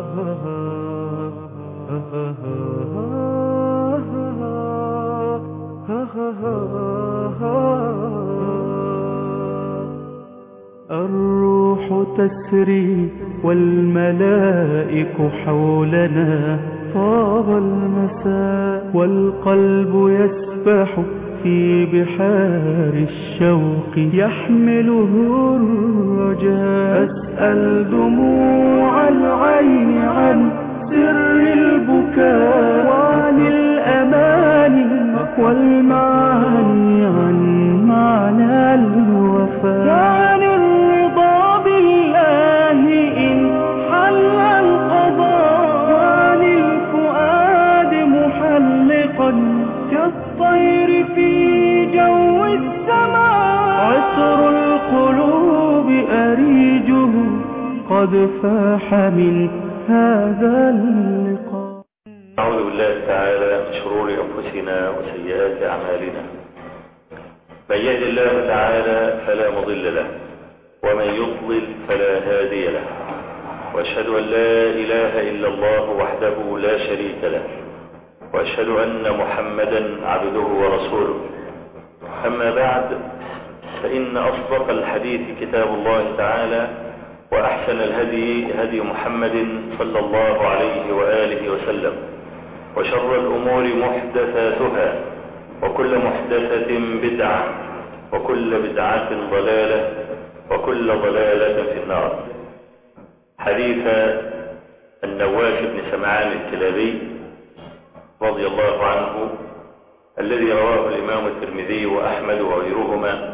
الروح تسري والملائك حولنا طاب المساء والقلب يسبح في بحار الشوق يحمله الرجاء أسأل دموع العين عن سر البكاء وعن الأماني والمعاني عن معنى الوفاء وعن الرضا بالله إن حل القضاء وعن الفؤاد محلقا كالطير في جو السماء عطر القلوب أريجه قد فاح من هذا اللقاء أعوذ بالله تعالى من شرور أنفسنا وسيئات أعمالنا من يهد الله تعالى فلا مضل له ومن يضلل فلا هادي له وأشهد أن لا إله إلا الله وحده لا شريك له وأشهد أن محمدا عبده ورسوله أما بعد فإن أصدق الحديث كتاب الله تعالى وأحسن الهدي هدي محمد صلى الله عليه وآله وسلم وشر الأمور محدثاتها وكل محدثة بدعة وكل بدعة ضلالة وكل ضلالة في النار حديث النواس بن سمعان الكلابي رضي الله عنه الذي رواه الإمام الترمذي وأحمد وغيرهما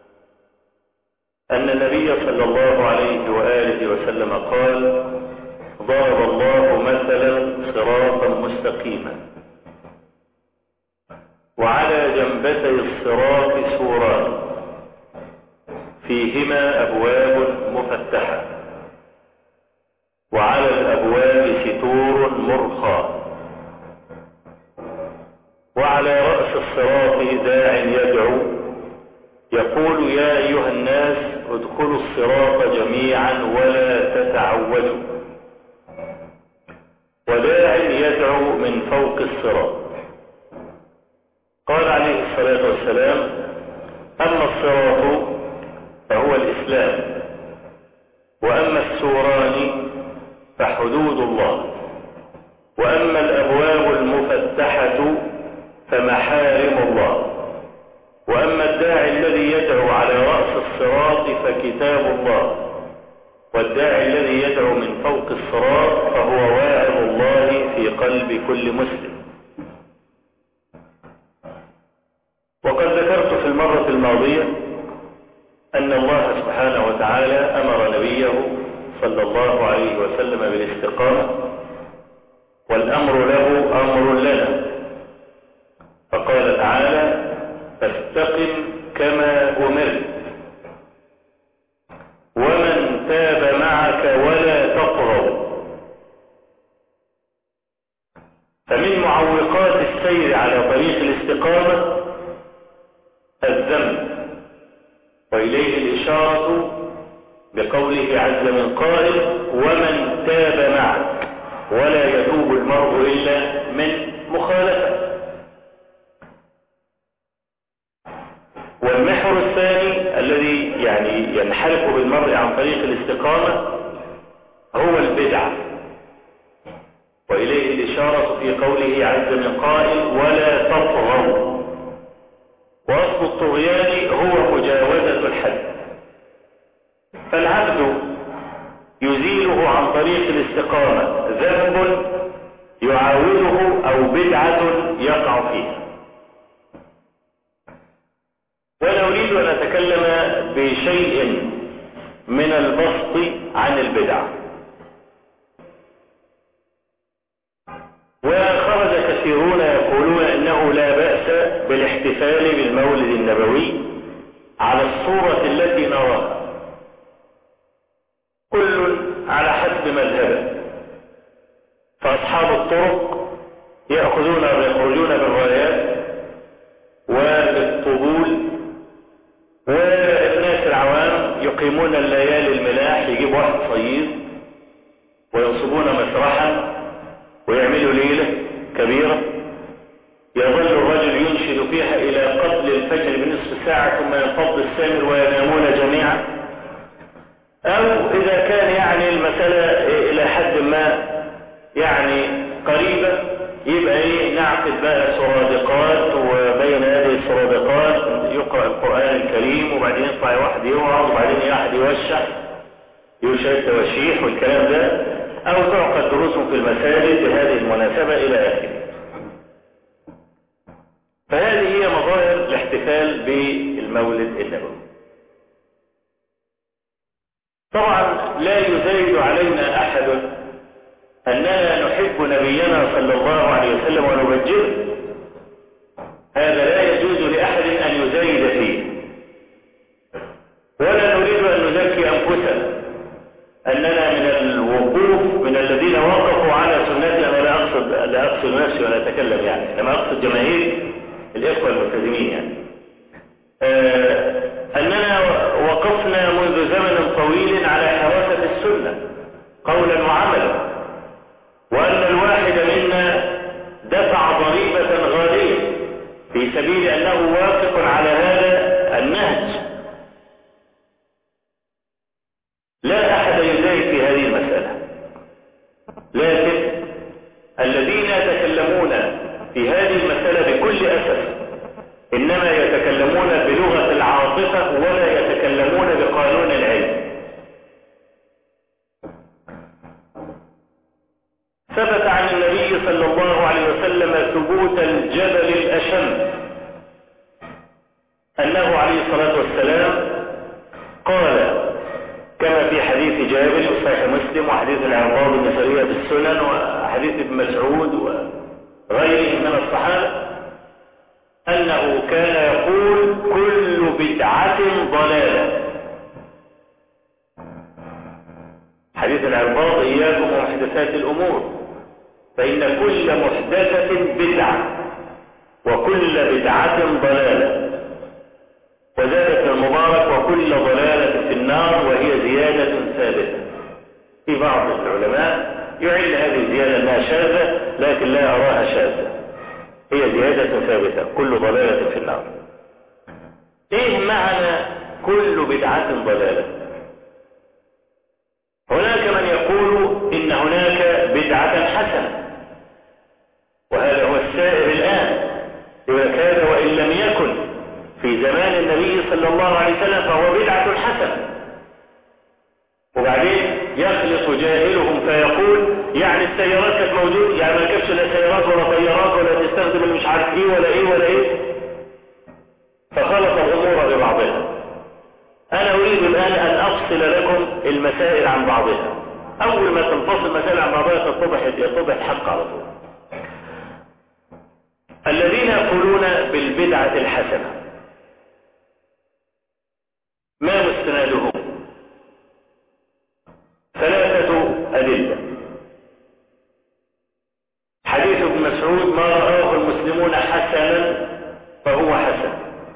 أن النبي صلى الله عليه وآله وسلم قال ضرب الله مثلا صراطا مستقيما وعلى جنبتي الصراط سوران فيهما أبواب مفتحة وعلى الأبواب ستور مرخى وعلى رأس الصراط داع يدعو يقول يا أيها الناس ادخلوا الصراط جميعا ولا تتعودوا وداع يدعو من فوق الصراط قال عليه الصلاة والسلام أما الصراط فهو الإسلام وأما السوران فحدود الله وأما الأبواب المفتحة فمحارم الله وأما الداعي الذي يدعو على رأس الصراط فكتاب الله والداعي الذي يدعو من فوق الصراط فهو واعظ الله في قلب كل مسلم وقد ذكرت في المرة الماضية أن الله سبحانه وتعالى أمر نبيه صلى الله عليه وسلم بالاستقامة والأمر له أمر لنا فقال تعالى فاستقم كما أمرت ومن تاب معك ولا تطغوا فمن معوقات السير على طريق الاستقامة الذنب وإليه الإشارة بقوله عز من قائل ومن تاب معك ولا يتوب المرء إلا من مخالفة والمحور الثاني الذي يعني ينحرف بالمرء عن طريق الاستقامة هو البدعة وإليه الإشارة في قوله عز من قائل ولا تطغوا وأصل الطغيان هو مجاوزة الحد فالعبد يزيله عن طريق الاستقامة ذنب يعاوده أو بدعة يقع فيها وأنا أريد أن أتكلم بشيء من البسط عن البدع وخرج كثيرون يقولون إنه لا بأس بالاحتفال بالمولد النبوي على الصورة التي نراها كل على حسب مذهبه فأصحاب الطرق يأخذون ويخرجون بالرايات وبالطبول والناس العوام يقيمون الليالي الملاح يجيب واحد صيد وينصبون الساعة ثم ينفض السامر وينامون جميعا أو إذا كان يعني المسألة إلى حد ما يعني قريبة يبقى إيه نعقد بقى سرادقات وبين هذه السرادقات يقرأ القرآن الكريم وبعدين يطلع واحد يوعظ وبعدين واحد يوشح يوشع التوشيح والكلام ده أو تعقد دروس في المساجد بهذه المناسبة إلى آخره فهذه هي مظاهر الاحتفال بالمولد النبوي طبعا لا يزايد علينا أحد أننا نحب نبينا صلى الله عليه وسلم ونبجله هذا لا يجوز لأحد أن يزايد فيه ولا نريد أن نزكي أنفسنا أننا من الوقوف من الذين وقفوا على سنتنا أنا لا أقصد لا أقصد نفسي ولا أتكلم يعني لما أقصد جماهير الإخوة الملتزمين يعني آه أننا وقفنا منذ زمن طويل على حراسة السنة قولا وعملا وأن الواحد منا دفع ضريبة غالية في سبيل أنه واثق على هذا النهج لا أحد يزايد في هذه المسألة لكن الذين يتكلمون في هذه المسألة بكل أسف إنما يتكلمون بلغة العاطفة ولا يتكلمون بقانون العلم ثبت عن النبي صلى الله عليه وسلم ثبوت الجبل الأشم أنه عليه الصلاة والسلام قال كما في حديث جابر وصحيح مسلم وحديث العرباض بن سرية بالسنن وحديث ابن مسعود وغيره من الصحابة أنه كان يقول كل بدعة ضلالة حديث العرباض إياكم محدثات الأمور فإن كل محدثة بدعة وكل بدعة ضلالة وزادت المبارك وكل ضلالة في النار وهي زيادة ثابتة في بعض العلماء يعل هذه الزيادة أنها شاذة لكن لا أراها شاذة هي زيادة ثابتة كل ضلالة في النار ايه معنى كل بدعة ضلالة هناك من يقول ان هناك بدعة حسنة وهذا هو السائر الآن إذا كان وإن لم يكن في زمان النبي صلى الله عليه وسلم فهو بدعة حسنة وبعدين يخلط جاهلهم فيقول يعني السيارات كانت موجودة يعني ما كانش لا سيارات ولا طيارات ولا تستخدم اللي مش عارف ايه ولا ايه ولا ايه فخلط الامور ببعضها انا اريد الان ان افصل لكم المسائل عن بعضها اول ما تنفصل المسائل عن بعضها تتضح يتضح الحق على طول الذين يقولون بالبدعة الحسنة ما مستندهم ثلاثة أدلة حديث ابن مسعود ما رآه المسلمون حسنا فهو حسن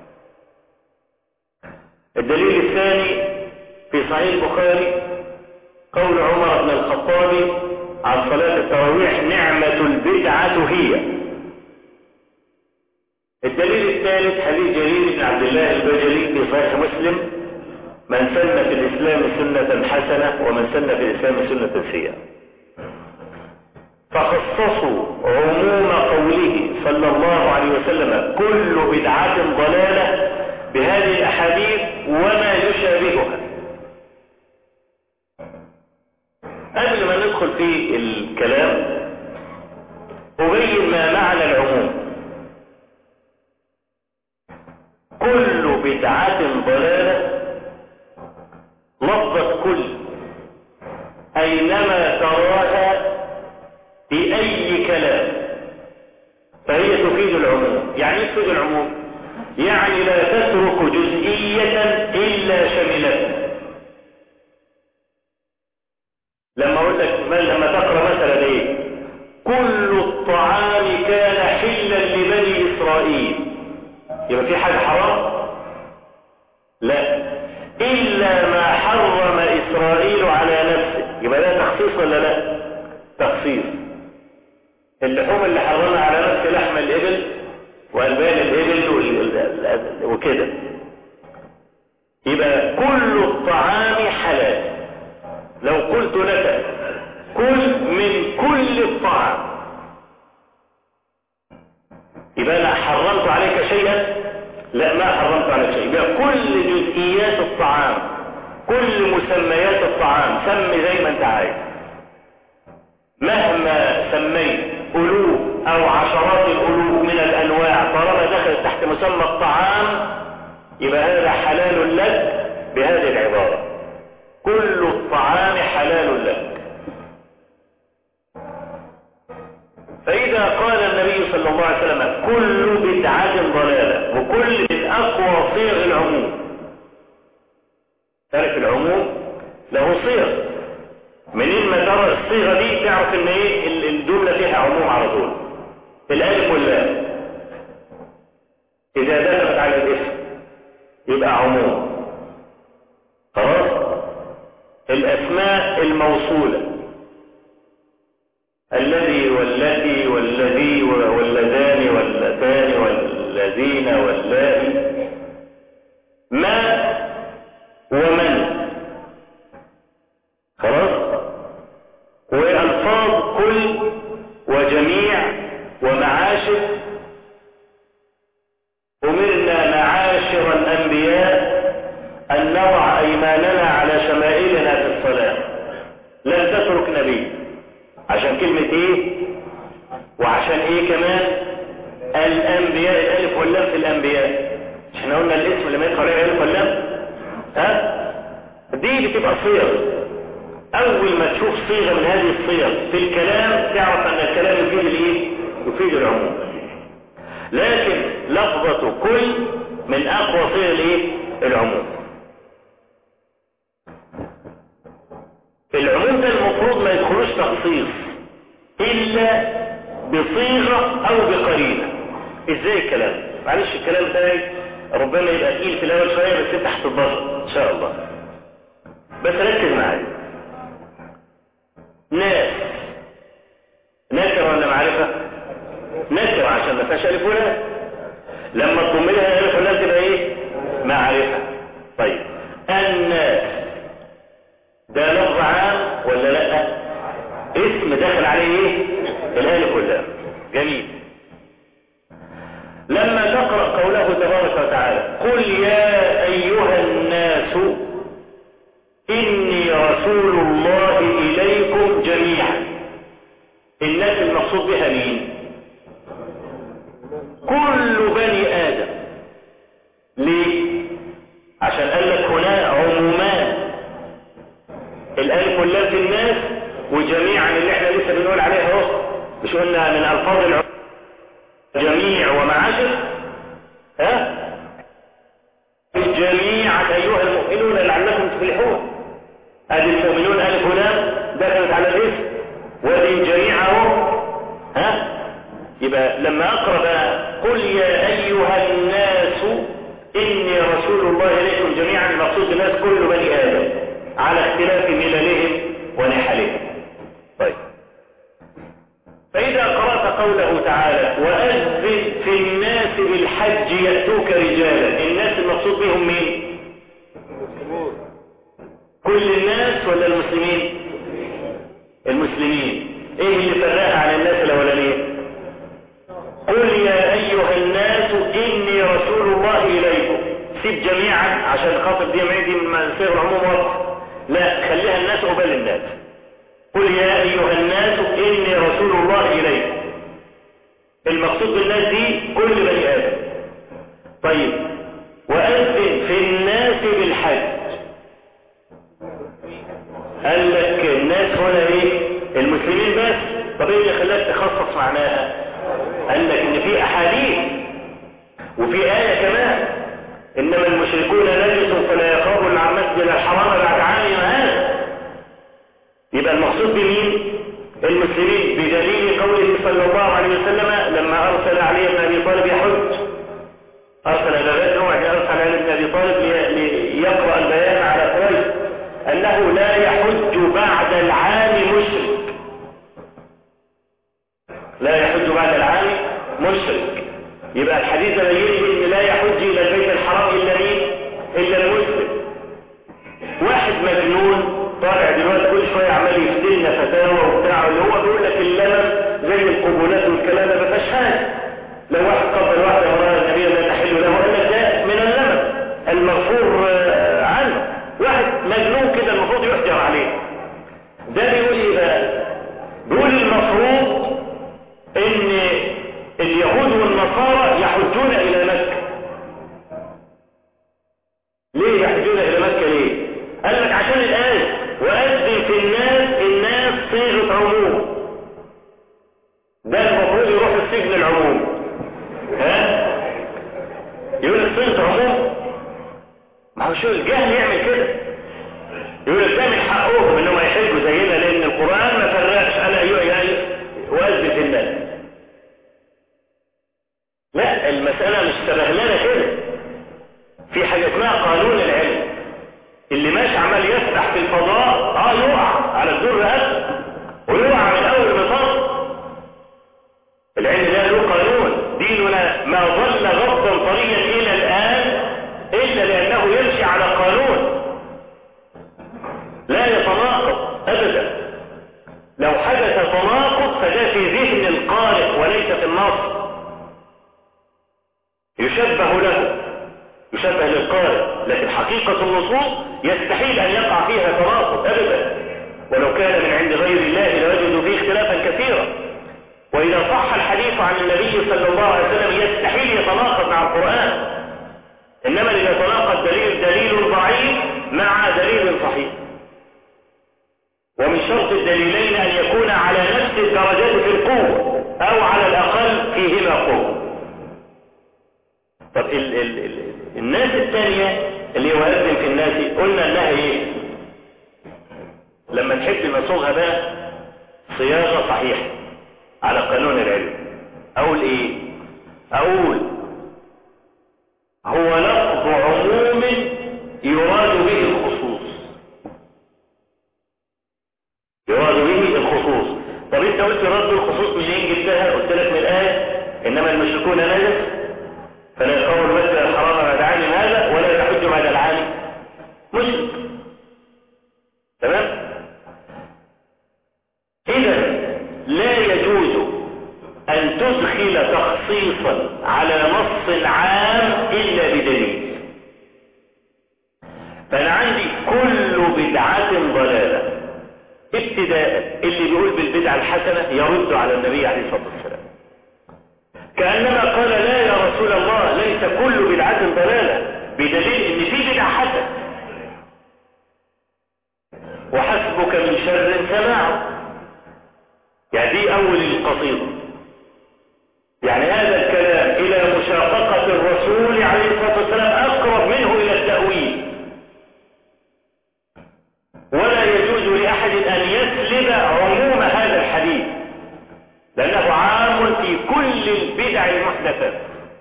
الدليل الثاني في صحيح البخاري قول عمر بن الخطاب عن صلاة التراويح نعمة البدعة هي الدليل الثالث حديث جرير بن عبد الله البجلي في صحيح مسلم من سن في الإسلام سنة حسنة ومن سن في الإسلام سنة سيئة فخصصوا عموم قوله صلى الله عليه وسلم كل بدعة ضلالة بهذه الأحاديث وما يشابهها قبل ما ندخل في الكلام أبين ما معنى العموم كل بدعة ضلالة لفظة كل أينما تراها في أي كلام فهي تفيد العموم يعني ايه تفيد العموم يعني لا تترك جزئية إلا شملتها لما أقول لك لما تقرأ مثلا إيه كل الطعام كان حلا لبني إسرائيل يبقى في حاجة حرام لا إلا ما حرم إسرائيل على نفسه يبقى ده تخصيص ولا لا تخصيص اللحوم اللي حرمها على نفسه لحم الإبل وألبان الإبل وكده يبقى كل الطعام حلال لو قلت لك كل من كل الطعام يبقى انا حرمت عليك شيئا لا ما حرمت عليك شيء يبقى كل جزئيات الطعام كل مسميات الطعام سمي زي ما انت عايز مهما سميت ألوف أو عشرات الألوف من الأنواع طالما دخلت تحت مسمى الطعام يبقى هذا حلال لك بهذه العبارة كل الطعام حلال لك فإذا قال النبي صلى الله عليه وسلم كل بدعة ضلالة وكل من أقوى صيغ العموم تعرف العموم له صيغ منين ما ترى الصيغة دي تعرف ان ايه الجملة فيها عموم على طول الالف واللام اذا دخلت على الاسم يبقى عموم خلاص الاسماء الموصولة الذي والتي والذي واللذان واللتان والذين واللائي ما ومن خلاص والفاظ كل وجميع ومعاشر امرنا معاشر الانبياء ان نضع ايماننا على شمائلنا في الصلاه لن تترك نبي عشان كلمه ايه وعشان ايه كمان الانبياء الالف واللام في الانبياء احنا قلنا الاسم لما يدخل عليه الالف واللام ها دي بتبقى صيغ اول ما تشوف صيغة من هذه الصيغ في الكلام تعرف ان الكلام يفيد الايه يفيد العموم لكن لفظة كل من اقوى صيغ الايه العموم العموم ده المفروض ما يدخلوش تخصيص الا بصيغة او بقرينة ازاي الكلام معلش الكلام ده ربما يبقى تقيل في الاول شوية بس انت هتتبسط ان شاء الله بس ركز معايا ناس نكر ولا معرفة نكر عشان ما فيهاش الف ولا لما تضم لها الف ولا تبقى ايه معرفة طيب الناس ده لفظ عام ولا لا اسم داخل عليه ايه الالف واللام جميل لما تقرأ قوله تبارك وتعالى قل يا ايها الناس إني رسول الله إليكم جميعا الناس المقصود بها مين كل بني آدم ليه عشان قال لك هنا عمومان الألف واللام في الناس وجميعا اللي احنا لسه بنقول عليها اهو مش قلنا من ألفاظ العموم جميع ومعاشر ها جميعا أيها المؤمنون لعلكم تفلحون ادي المؤمنون الف ولام دخلت على الاسم وادي جميعهم ها يبقى لما اقرا بقى قل يا ايها الناس اني رسول الله اليكم جميعا المقصود بالناس كل بني ادم على اختلاف مللهم ونحلهم طيب فاذا قرات قوله تعالى واذن في الناس بالحج ياتوك رجالا الناس المقصود بهم مين كل الناس ولا المسلمين المسلمين ايه اللي فرقها عن الناس الاولانيه قل يا ايها الناس اني رسول الله اليكم سيب جميعا عشان خاطر دي معدي من صيغ العموم واضح لا خليها الناس قبل الناس قل يا ايها الناس اني رسول الله اليكم المقصود بالناس دي كل بني ادم طيب واذن في الناس بالحج قال لك الناس هنا ايه المسلمين بس طب ايه اللي خلاك تخصص معناها قال لك ان في احاديث وفي آية كمان انما المشركون نجس فلا يقربوا المسجد الحرام بعد عام هذا يبقى المقصود بمين المسلمين بدليل قوله صلى الله عليه وسلم لما ارسل علي بن ابي طالب يحج ارسل الى غير نوع ارسل علي بن ابي طالب ليقرا البيان على قريش أنه لا يحج بعد العام مشرك لا يحج بعد العام مشرك يبقى الحديث بين ان لا يحج الى البيت الحرام الا مين الا المسلم واحد مجنون طالع دلوقتي كل شويه عمال يفتلنا فتاوى وبتاع اللي هو بيقول لك اللمم زي القبولات والكلام ده ما فيهاش حاجه لو واحد قبل واحده امراه النبي لا تحل له قال لك ده من اللمم المغفور آه، عنه واحد مجنون كده المفروض يحجر عليه ده بيقول ايه بقى بيقول المفروض ان اليهود والنصارى يحجون الى مكه ليه يحجون الى مكه ليه قال لك عشان الآية وأذن في الناس الناس صيغة عموم ده المفروض يروح السجن العموم ها يقول لك صيغة عموم ما هو شو الجهل يعمل كده يقول لك ده من حقهم انهم يحجوا زينا لان القرآن ما فرقش على ايوه وأذن في الناس لا المسألة مش سبهلانة كده في حاجة اسمها قانون العلم اللي ماشي عمال يسبح في الفضاء اه يقع على الدور رقبته ويقع من اول مطر العلم ده له قانون ديننا ما ظل غضا طريا الى الان الا لانه يمشي على قانون لا يتناقض ابدا لو حدث تناقض فده في ذهن القارئ وليس في النص يشبه له يشبه للقارئ لكن حقيقة النصوص يستحيل أن يقع فيها تناقض أبدا ولو كان من عند غير الله لوجدوا فيه اختلافا كثيرا وإذا صح الحديث عن النبي صلى الله عليه وسلم يستحيل يتناقض مع القرآن إنما ليتناقض دليل دليل ضعيف مع دليل صحيح ومن شرط الدليلين أن يكون على نفس الدرجات في القوة أو على الأقل فيهما قوة طب ال ال ال الناس الثانية اللي هو أذن في الناس قلنا انها ايه لما تحب نصوغها بقى صياغة صحيحة على قانون العلم اقول ايه اقول هو لفظ عموم يراد به الخصوص يراد به الخصوص طب انت قلت يراد به الخصوص منين جبتها قلت لك من الايه انما المشركون نجس فلا يقوم المسجد الحرام بعد عام هذا ولا يحج بعد العام مشرك تمام اذا لا يجوز ان تدخل تخصيصا على نص عام الا بدليل فانا عندي كل بدعة ضلالة ابتداء اللي بيقول بالبدعة الحسنة يرد على النبي عليه الصلاة والسلام كأنما قال لا يا رسول الله ليس كل بدعة ضلالة بدليل ان في بدعة حسنة وحسبك من شر سماعه يعني دي اول القصيدة يعني هذا الكلام الى مشاققة الرسول عليه الصلاة والسلام اقرب منه الى التأويل ولا يجوز لأحد أن يسلب عموم هذا الحديث لأنه عام في كل البدع المحدثات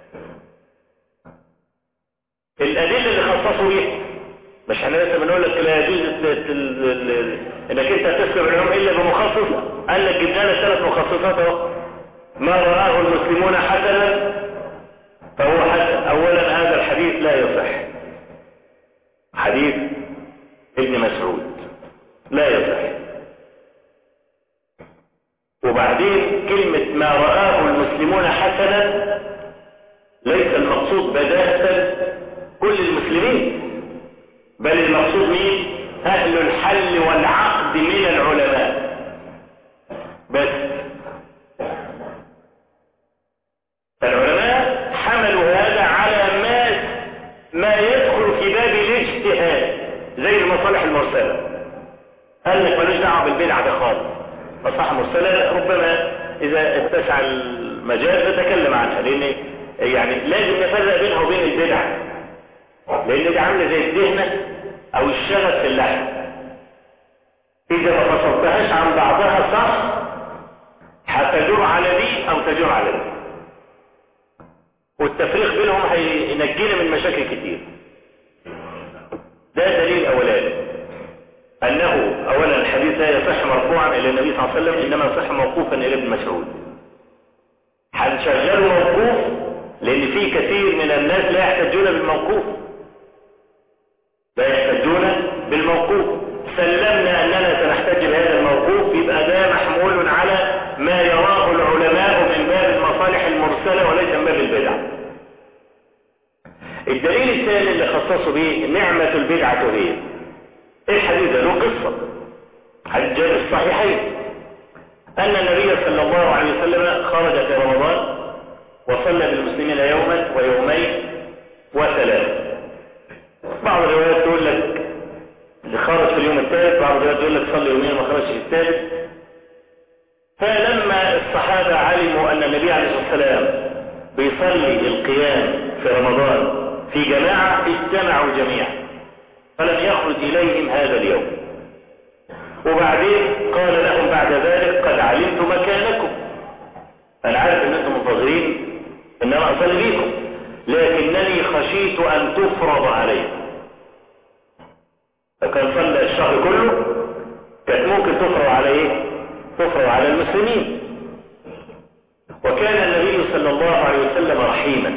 الأدلة اللي خصصوا بيها مش احنا لسه بنقول لك لا يجوز انك انت تسلب العلوم الا بمخصص قال لك جبنا لك ثلاث مخصصات اهو ما رآه المسلمون حسنا فهو حسن اولا هذا الحديث لا يصح حديث ابن مسعود لا يصح وبعدين كلمة ما رآه المسلمون حسنا ليس المقصود بداهة كل المسلمين بل المقصود مين أهل الحل والعقد من العلماء بس فالعلماء حملوا هذا على ما ما يدخل في باب الاجتهاد زي المصالح المرسلة قال لك ملوش دعوه بالبدعة ده خالص مصلحة مرسلة ربما إذا اتسع المجال نتكلم عنها لأن يعني لازم نفرق بينها وبين البدعة لأن دي عاملة زي الدهنة أو الشغف في اللحم إذا ما فصلتهاش عن بعضها صح هتجور على دي أو تجور على دي والتفريق بينهم هينجينا من مشاكل كتير ده دليل أولاني أنه أولا الحديث لا يصح مرفوعا إلى النبي صلى الله عليه وسلم إنما يصح موقوفا إلى ابن مسعود هنشغله موقوف لأن في كثير من الناس لا يحتجون بالموقوف لا يحتجون بالموقوف سلمنا أننا سنحتج بهذا الموقوف يبقى ده محمول على ما يراه العلماء من باب المصالح المرسلة وليس من باب البدع الدليل الثاني اللي خصصوا به نعمة البدعة هي الحديث له قصة حديث جاء الصحيحين أن النبي صلى الله عليه وسلم خرج في رمضان وصلى بالمسلمين يوما ويومين وثلاثة بعض الروايات تقول لك اللي خرج في اليوم الثالث بعض الروايات تقول لك صلى يومين وما خرجش في الثالث فلما الصحابة علموا أن النبي عليه الصلاة والسلام بيصلي القيام في رمضان في جماعة اجتمعوا جميعا فلم يخرج إليهم هذا اليوم وبعدين قال لهم بعد ذلك قد علمت مكانكم أنا عارف أن أنتم منتظرين أن أنا أصلي بيكم لكنني خشيت أن تفرض عليكم فكان صلى الشهر كله كانت ممكن تفرض على ايه تفرض على المسلمين وكان النبي صلى الله عليه وسلم رحيما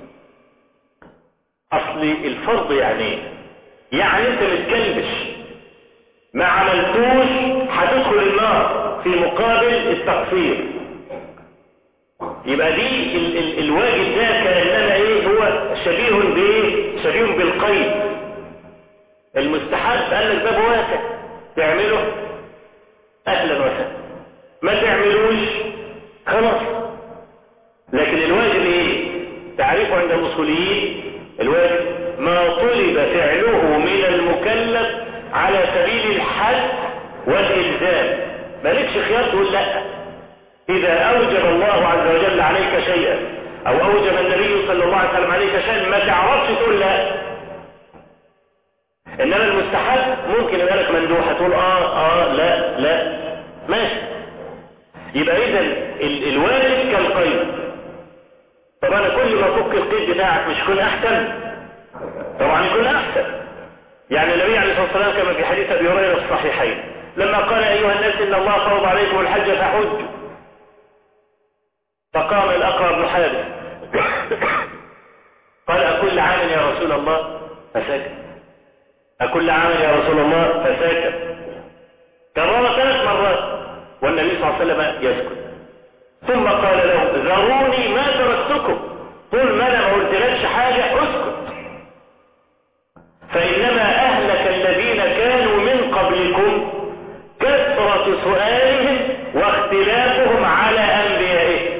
اصل الفرض يعني ايه يعني انت متكلبش ما عملتوش هتدخل النار في مقابل التقصير يبقى دي ال ال الواجب ده كانما ايه هو شبيه بايه شبيه بالقيد المستحب قال لك باب واسع تعمله اهلا وسهلا ما تعملوش خلاص لكن الواجب ايه تعريفه عند الاصوليين الواجب ما طلب فعله من المكلف على سبيل الحد والالزام مالكش خيار تقول لا اذا اوجب الله عز وجل عليك شيئا او اوجب النبي صلى الله عليه وسلم عليك شيئا ما تعرفش تقول لا انما المستحب ممكن يبقى لك مندوحه تقول اه اه لا لا ماشي يبقى اذا ال الواجب كالقيد طب انا كل ما افك القيد بتاعك مش يكون احسن طبعا يكون احسن يعني النبي عليه الصلاه والسلام كما في حديث ابي هريره الصحيحين لما قال ايها الناس ان الله فرض عليكم الحج فحجوا فقام الاقرع بن حابس قال اكل عام يا رسول الله فسكت أكل عام يا رسول الله فساكت كرر ثلاث مرات والنبي صلى الله عليه وسلم يسكت ثم قال له ذروني ما تركتكم قل ما انا ما قلتلكش حاجة اسكت فإنما أهلك الذين كانوا من قبلكم كثرة سؤالهم واختلافهم على أنبيائهم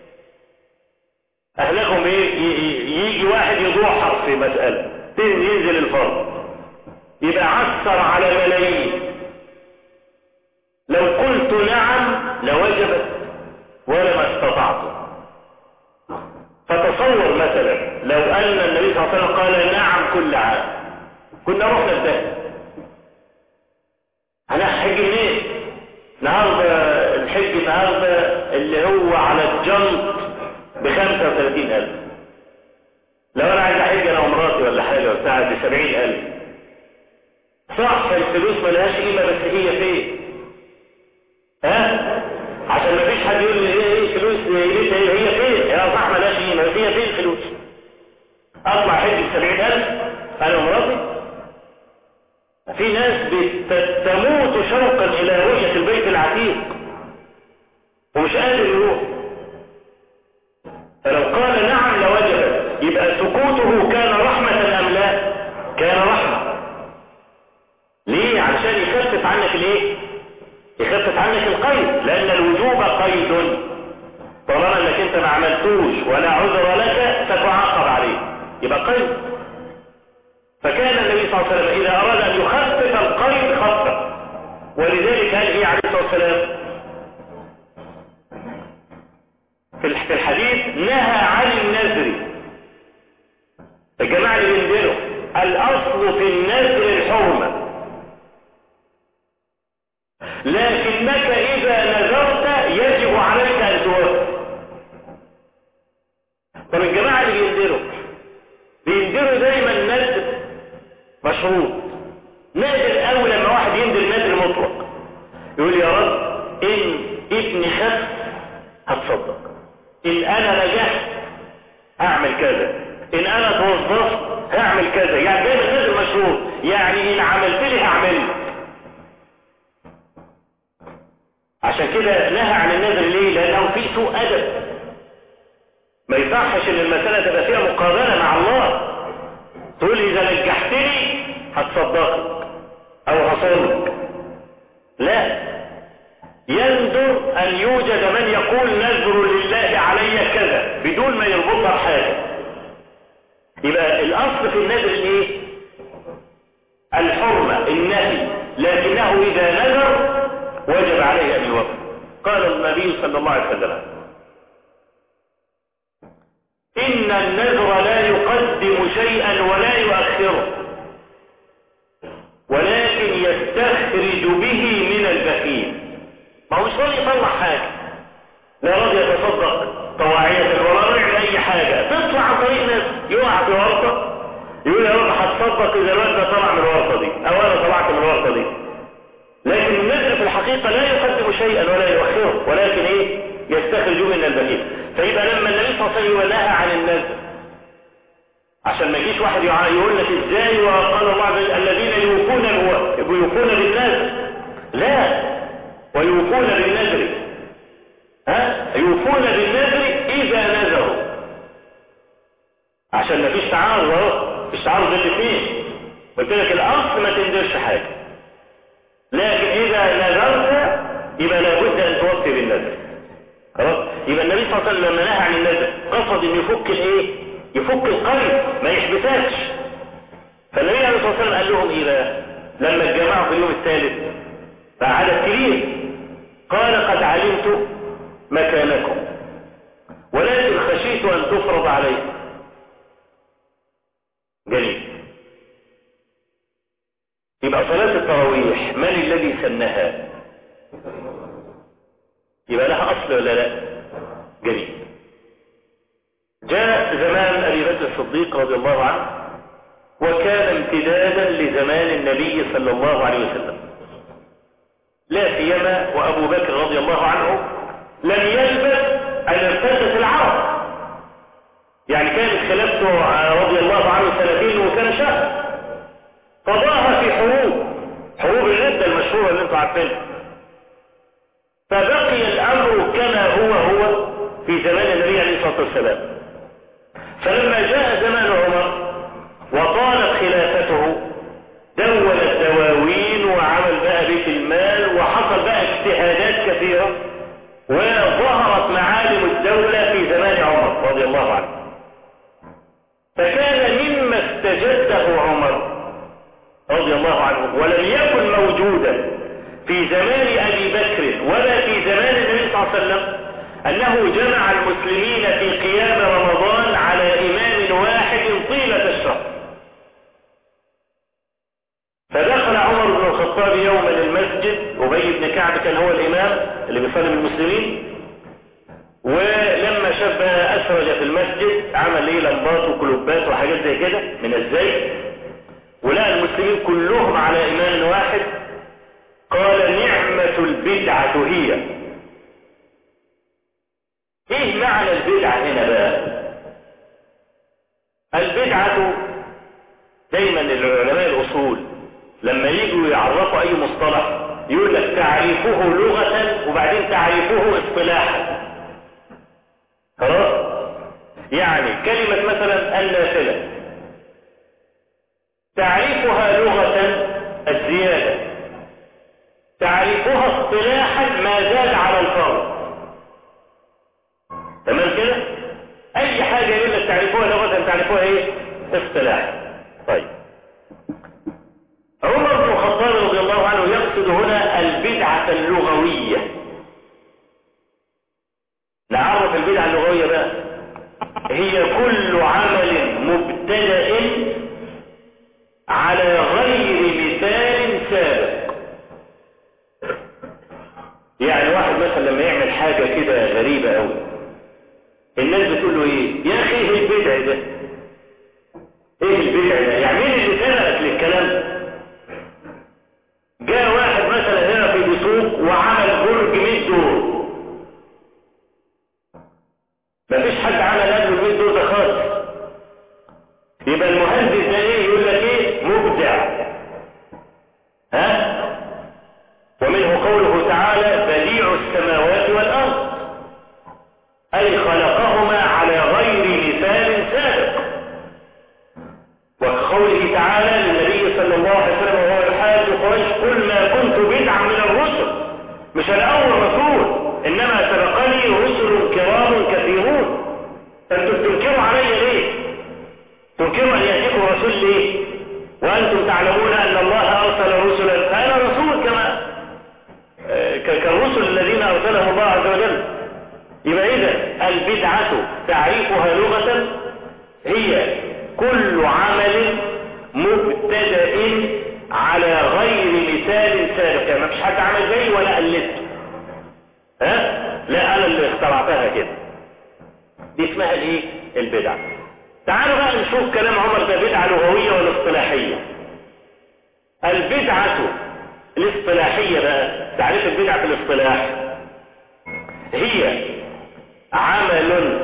أهلكم إيه يجي واحد يضوحر في مسألة ينزل الفرض يبقى عثر على ملايين لو قلت نعم لوجبت ولما استطعت فتصور مثلا لو أن النبي صلى الله عليه وسلم قال نعم كل عام كنا رحنا الدهن هنحج منين النهارده الحج النهارده اللي هو على الجنط ب 35000 لو انا عايز احج انا ومراتي ولا حاجه وبتاع ب 70000 صح الفلوس ملهاش قيمة بس هي فين ها عشان ما فيش حد يقول لي ايه ايه فلوس قيمتها ايه هي فين يا صح ملهاش قيمة بس هي فين الفلوس اطلع حج بسبعين الف انا ومراتي في ناس تموت شوقا الى رؤية البيت العتيق ومش قادر يروح فلو قال نعم لوجبت يبقى سكوته كان رحمة ام لا كان رحمة ليه علشان يخفف عنك الايه يخفف عنك القيد لان الوجوب قيد طالما انك انت ما عملتوش ولا عذر لك ستعاقب عليه يبقى قيد فكان النبي صلى الله عليه وسلم اذا اراد ان يخفف القيد خفف ولذلك قال ايه عليه الصلاه والسلام في الحديث نهى عن النذر الجماعه اللي بينزلوا الاصل في النذر الحرمه لكنك إذا نذرت يجب عليك أن توفي طب الجماعة اللي بينذروا بينذروا دايما نذر مشروط نادر قوي لما واحد ينذر نذر مطلق يقول يا رب إن ابني خف هتصدق إن أنا نجحت أعمل كذا إن أنا توظفت هعمل كذا يعني دايما النذر مشروط يعني ان عملت لي هعمل عشان كده نهى عن النذر ليه لانه في سوء ادب ما يصحش ان المسألة تبقى فيها مقابلة مع الله تقول اذا نجحتني هتصدقك او هصومك لا يندر ان يوجد من يقول نذر لله علي كذا بدون ما يربطها بحاجة يبقى الاصل في النذر ايه الحرمة النهي لكنه اذا نذر وجب عليه ان يوفي قال النبي صلى الله عليه وسلم ان النذر لا يقدم شيئا ولا يؤخره ولكن يستخرج به من البخيل ما هو مش راضي يطلع حاجة لا راضي يتصدق طواعية ولا راضي اي حاجة تطلع عن طريق ناس يقع في ورطة يقول يا رب هتصدق اذا الواد ده طلع من الورطة دي او انا طلعت من الورطة دي لكن النذر في الحقيقة لا يقدم شيئا ولا يؤخره ولكن ايه يستخرج من البخيل فيبقى لما النبي صلى الله عليه وسلم نهى عن النذر عشان ما يجيش واحد يقول لك ازاي وقال الله عز وجل الذين يوفون يوفون بالنذر لا ويوفون بالنذر ها يوفون بالنذر اذا نذروا عشان ما فيش تعارض اهو مفيش تعارض بين الاثنين قلت لك الاصل ما تنذرش حاجه لكن اذا نذرت يبقى لابد ان توفي بالنذر خلاص يبقى النبي صلى الله عليه وسلم لما نهى عن النذر قصد ان يفك الايه يفك القلب ما يحبسكش فالنبي عليه الصلاه والسلام قال لهم ايه بقى لما اتجمعوا في اليوم الثالث فعدد كبير قال قد علمت مكانكم ولكن خشيت ان تفرض عليكم جميل يبقى صلاة التراويح من الذي سنها يبقى لها اصل ولا لا جميل جاء زمان ابي بكر الصديق رضي الله عنه وكان امتدادا لزمان النبي صلى الله عليه وسلم لا سيما وابو بكر رضي الله عنه لم يلبث ان ارتدت العرب يعني كانت خلافته رضي الله عنه سنتين وكان شهر قضاها في حروب حروب الردة المشهورة اللي انتم عارفينها فبقي الامر كما هو هو في زمان النبي عليه الصلاة والسلام فلما جاء زمان عمر وطالت خلافته دول الدواوين وعمل بقى بيت المال وحصل بقى اجتهادات كثيرة وظهرت معالم الدولة في زمان عمر رضي الله عنه فكان مما استجده عمر رضي الله عنه ولم يكن موجودا في زمان أبي بكر ولا في زمان النبي صلى الله عليه وسلم أنه جمع المسلمين في قيام رمضان على إمام واحد طيلة الشهر فدخل عمر بن الخطاب يوما المسجد أبي بن كعب كان هو الإمام اللي بيصلي بالمسلمين ولما شاف بقى أسرج في المسجد عمل ليه لمبات وكلوبات وحاجات زي كده من الزيت ولقى المسلمين كلهم على إمام واحد قال نعمة البدعة هي ايه معنى البدعة هنا بقى البدعة دايما العلماء الأصول لما يجوا يعرفوا أي مصطلح يقول لك تعريفه لغة وبعدين تعريفه اصطلاحا خلاص يعني كلمة مثلا النافلة تعريفها لغة الزيادة تعريفها اصطلاحا ما زاد على الفرض تمام كده اي حاجة يقول لك تعريفها لغة تعريفها ايه اصطلاحا طيب عمر بن الخطاب رضي الله عنه يقصد هنا البدعة اللغوية نعرف البدعة اللغوية بقى هي كل عمل مبتدأ على غير مثال سابق يعني واحد مثلا لما يعمل حاجة كده غريبة قوي الناس بتقول له ايه يا اخي ايه البدع ده ايه البدع ده يعني مين اللي سبقك للكلام ده جاء واحد مثلا هنا في بسوق وعمل برج 100 دور مفيش حد عمل قبل 100 دور ده خالص يبقى المهندس ده ايه يقول لك ايه مبدع ها ومنه قوله تعالى بديع السماوات والارض اي خلقهما على غير مثال سابق وقوله تعالى للنبي صلى الله عليه وسلم وهو الحاج قريش قل ما كنت بدعا من الرسل مش انا اول رسول انما سبقني رسل كرام كثيرون فانتم تنكروا علي ليه تنكروا ان ياتيكم رسول ليه وانتم تعلمون ان الله ارسل رسلا فانا رسول كما كالرسل الذين ارسلهم الله عز وجل يبقى اذا البدعه تعريفها لغه هي كل عمل مبتدأ على غير مثال سابق يعني ما فيش حد عمل زي ولا قلدته ها لا انا اللي اخترعتها كده دي اسمها الايه البدعه تعالوا بقى نشوف كلام عمر ده بدعه لغويه ولا اصطلاحيه البدعه الاصطلاحيه بقى تعريف البدعه في الاصطلاح هي عمل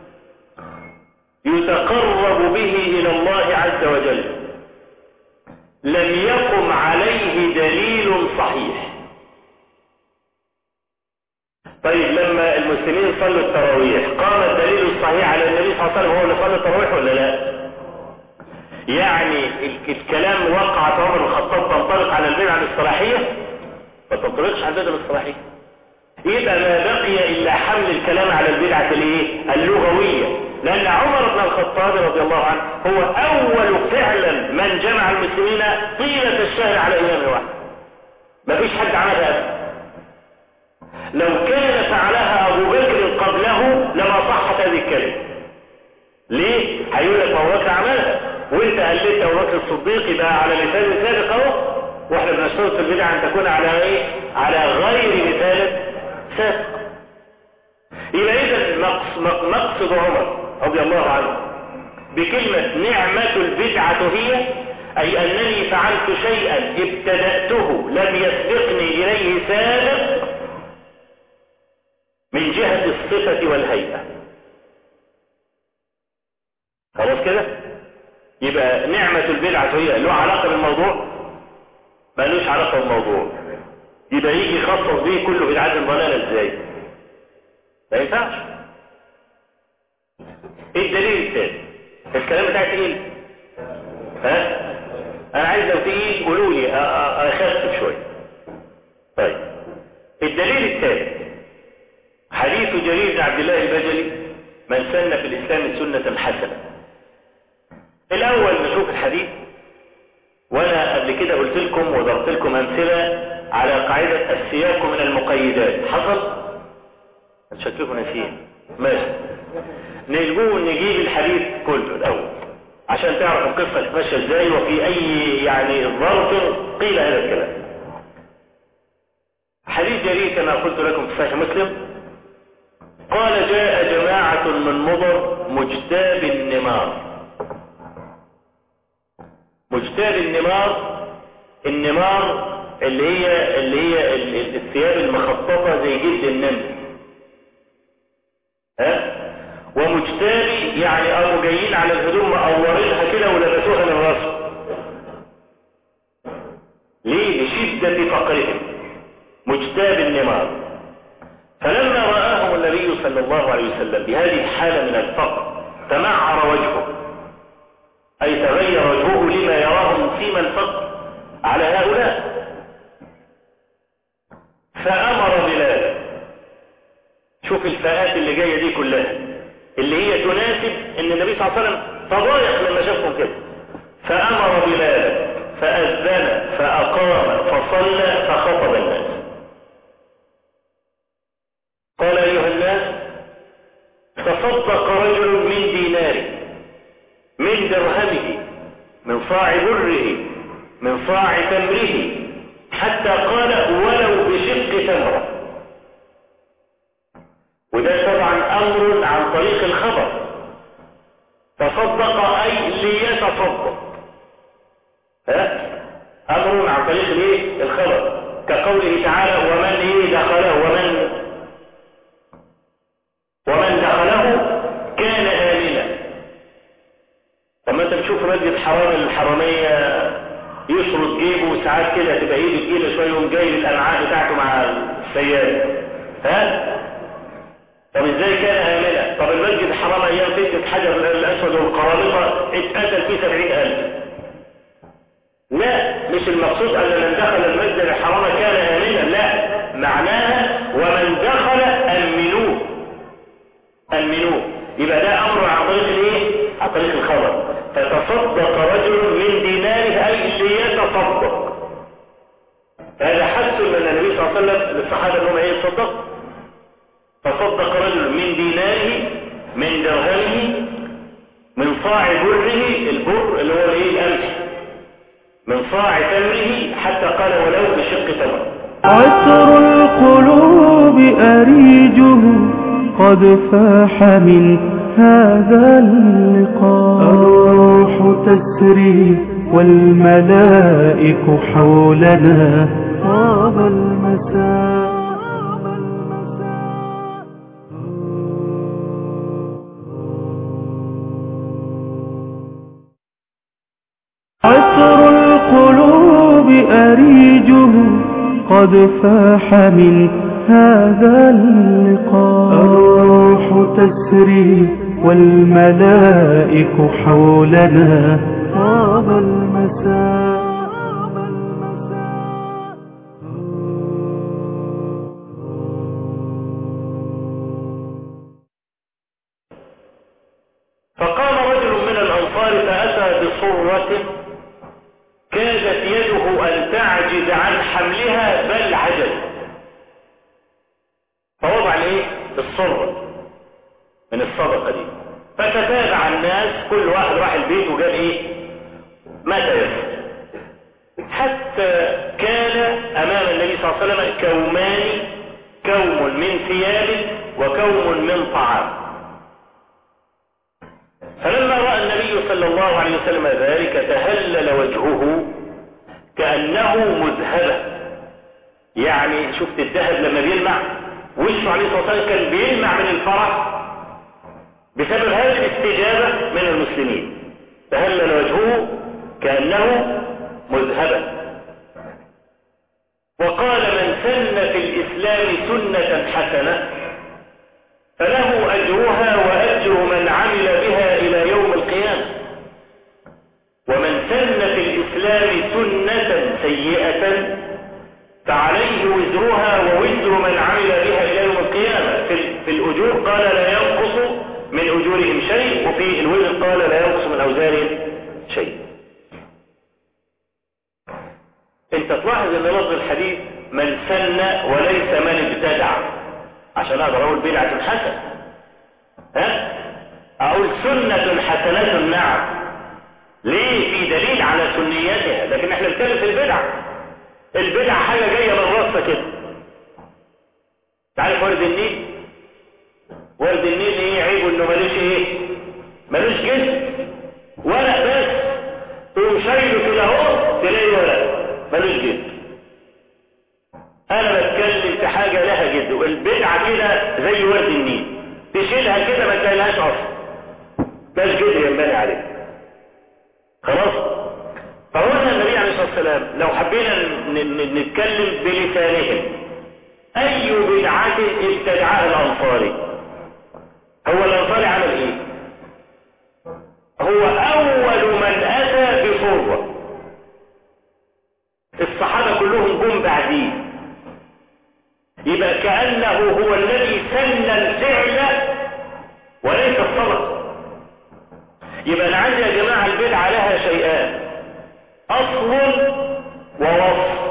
يتقرب به إلى الله عز وجل لم يقم عليه دليل صحيح طيب لما المسلمين صلوا التراويح قام الدليل الصحيح على النبي صلى الله عليه وسلم هو اللي صلى التراويح ولا لا يعني الكلام وقعت عمر بن الخطاب تنطلق على البدعه الاصطلاحيه ما تنطلقش على البدعه الاصطلاحيه يبقى ما بقي الا حمل الكلام على البدعه الايه اللغويه لأن عمر بن الخطاب رضي الله عنه هو أول فعلا من جمع المسلمين طيلة الشهر على إمام واحد ما فيش حد عملها أبدا لو كان فعلها أبو بكر قبله لما صحت هذه الكلمة ليه؟ هيقول لك أبو بكر عملها وانت قلت أبو بكر الصديق يبقى على مثال سابق أهو واحنا بنشترط في البدع أن تكون على إيه؟ على غير مثال سابق يبقى إذا مقصد عمر رضي الله عنه بكلمة نعمة البدعة هي أي أنني فعلت شيئا ابتدأته لم يسبقني إليه سابق من جهة الصفة والهيئة خلاص كده يبقى نعمة البدعة هي له علاقة بالموضوع ملوش علاقة بالموضوع يبقى يجي يخصص بيه كل بدعة ضلالة ازاي ما ينفعش ايه الدليل الثاني الكلام بتاعي تقيل ها انا عايز لو تقيل قولوا لي اخفف شويه طيب الدليل الثالث حديث جرير بن عبد الله البجلي من سن في الاسلام سنه حسنه الاول نشوف الحديث وانا قبل كده قلت لكم وضربت لكم امثله على قاعده السياق من المقيدات حصل شكلكم ناسيين ماشي نجيب نجيب الحديث كله الاول عشان تعرف القصه تتمشى ازاي وفي اي يعني ظرف قيل هذا الكلام حديث جرير كما قلت لكم في صحيح مسلم قال جاء جماعة من مضر مجتاب النمار مجتاب النمار النمار اللي هي اللي هي الثياب المخططة زي جلد النمر ها ومجتابي يعني قاموا جايين على الهدوم مقورينها كده ولبسوها للرسم ليه لشدة فقرهم مجتاب النمار فلما رآهم النبي صلى الله عليه وسلم بهذه الحالة من الفقر تمعر وجهه أي تغير وجهه لما يراهم سيما الفقر على هؤلاء فأمر بلالا شوف الفئات اللي جاية دي كلها اللي هي تناسب ان النبي صلى الله عليه وسلم تضايق لما شافهم كده فأمر بلالا فأذن فأقام فصلى فخطب الناس قال أيها الناس تصدق رجل من ديناره من درهمه من صاع بره من صاع تمره حتى قال ولو بشق تمره وده طبعا امر عن طريق الخبر تصدق اي ليتصدق ها امر عن طريق الايه الخبر كقوله تعالى ومن ايه دخله ومن ومن دخله كان امنا لما انت بتشوف ساعات كده تبقى ايده تقيله شويه يقوم جاي الامعاء بتاعته مع السيارة ها طب ازاي كان آمنا طب المسجد الحرام ايام فتنة حجر الاسود والقرامطة اتقتل فيه سبعين الف لا مش المقصود ان من دخل المسجد الحرام كان آمنا لا معناها ومن دخل امنوه امنوه يبقى ده امر عن طريق الايه عن طريق الخبر فتصدق رجل من ديناره اي ليتصدق هذا حث من النبي صلى الله عليه وسلم للصحابه انهم ايه يتصدقوا فصدق رجل من ديناره من درهمه من صاع بره البر اللي هو الايه القمح من صاع تمره حتى قال ولو بشق تمر عطر القلوب أريجه قد فاح من هذا اللقاء الروح تسري والملائك حولنا طاب المساء عطر القلوب أريجه قد فاح من هذا اللقاء الروح تسري والملائك حولنا طاب المساء فقام رجل من الأنصار فأتى بصرة كادت يده أن تعجز عن حملها بل عجز فوضع الايه الصرة من الصدقة دي فتتابع الناس كل واحد راح البيت وقال ايه ما تيسر حتى كان امام النبي صلى الله عليه وسلم كومان كوم من ثياب وكوم من طعام فلما رأى النبي صلى الله عليه وسلم ذلك تهلل وجهه كأنه مذهبة يعني شفت الذهب لما بيلمع وشه عليه الصلاة والسلام كان بيلمع من الفرح بسبب هذه الاستجابة من المسلمين تهلل وجهه كأنه مذهبة وقال من سن في الإسلام سنة حسنة فله أجرها وأجر من عمل بها إلى يوم القيامة ومن سن في الإسلام سنة سيئة فعليه وزرها ووزر من عمل بها إلى يوم القيامة في, في الأجور قال لا ينقص من أجورهم شيء وفي الوزر قال لا ينقص من أوزارهم شيء انت تلاحظ ان لفظ الحديث من سن وليس من ابتدع عشان اقدر اقول بدعة حسنة ها اقول سنة حسنة نعم ليه في دليل على سنيتها لكن احنا بنتكلم في البدع البدع حاجة جاية من راسها كده تعرف ورد النيل ورد النيل ايه عيبه انه ملوش ايه ملوش جسم ورق بس تقوم شايله كده اهو تلاقي ورق ملوش جسم انا بتكلم في حاجة لها جد البدعة كده زي ورد النيل تشيلها كده ما تلاقيهاش اصلا مش جد ينبني عليه خلاص فقلنا النبي عليه الصلاة والسلام لو حبينا نتكلم بلسانهم اي بدعة ابتدعها الانصاري هو الانصاري عمل ايه هو اول من اتى بصورة الصحابة كلهم جم بعديه يبقى كأنه هو الذي سن الفعل وليس الصدق يبقى انا عندي يا جماعة البدعة لها شيئان اصل ووصف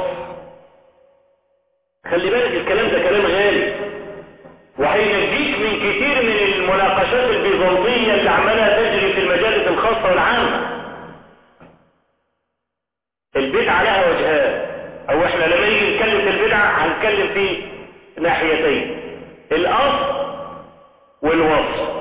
خلي بالك الكلام ده كلام غالي وهينجيك من كتير من المناقشات البيزنطية اللي عمالها تجري في المجالس الخاصة والعامة البدعة لها وجهان او احنا لما نيجي نتكلم في البدعة هنتكلم في ناحيتين الاصل والوصف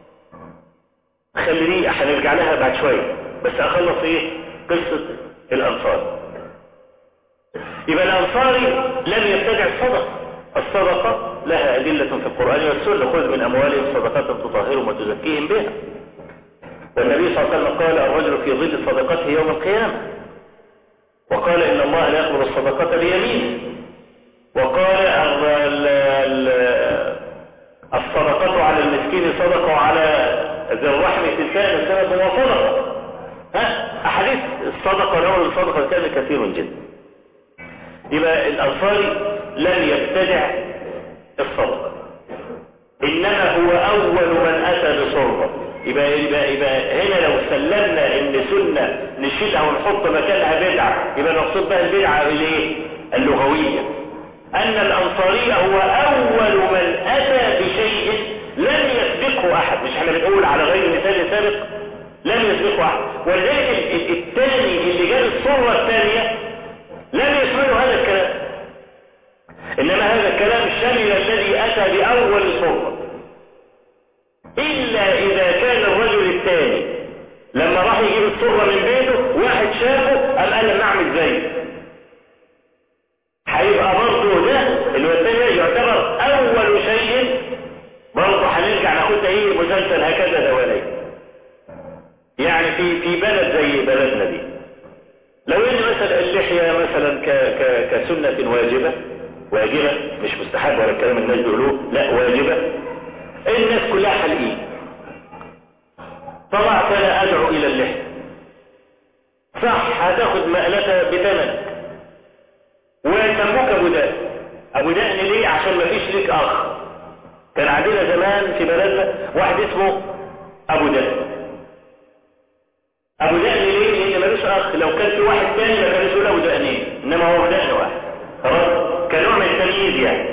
خليني هنرجع لها بعد شوية بس اخلص ايه قصة الانصار يبقى الانصاري لم يبتدع الصدقة الصدقة لها أدلة في القرآن والسنة خذ من أموالهم صدقات تطهرهم وتزكيهم بها والنبي صلى الله عليه وسلم قال الرجل في ظل صدقته يوم القيامة وقال إن الله لا يقبل الصدقة بيمينه وقال ال- ال- ال- الصدقة على المسكين صدقة وعلى ذي الرحم تلكان سنة وصدقة ها أحاديث الصدقة نوع الصدقة كان كثير جدا يبقى الأنصاري لم يبتدع الصدقة إنما هو أول من أتى بصربة يبقى, يبقى, يبقى هنا لو سلمنا إن سنة نشيلها ونحط مكانها بدعة يبقى نقصد بها البدعة الايه؟ اللغوية أن الأنصاري هو أول من أتى بشيء لم يسبقه أحد مش احنا بنقول على غير مثال سابق لم يسبقه أحد ولذلك ال- ال- الثاني اللي جاب الصورة الثانية لم يشمله هذا الكلام إنما هذا الكلام شمل الذي أتى بأول الصورة إلا إذا كان الرجل الثاني لما راح يجيب الصورة من بيته واحد شافه قال أنا لما أعمل زيه هيبقى برضه ده اللي هو الثاني يعتبر أول شيء برضه هنرجع ناخدها إيه مسلسل هكذا دوالي يعني في في بلد زي بلدنا دي لو ان مثلا اللحية مثلا ك ك كسنة واجبة واجبة مش مستحب ولا الكلام الناس بيقولوه لا واجبة الناس كلها حلقين طلعت انا ادعو الى اللحية صح هتاخد مقلتها بثمن ويسموك ابو دقن ابو دقن ليه عشان ما فيش ليك اخ كان عندنا زمان في بلدنا واحد اسمه ابو دقن ابو دقن ليه لان ملوش اخ لو كان في واحد تاني ما كانش يقول ابو دقنين انما هو ابو دقن واحد خلاص كنوع من التمييز يعني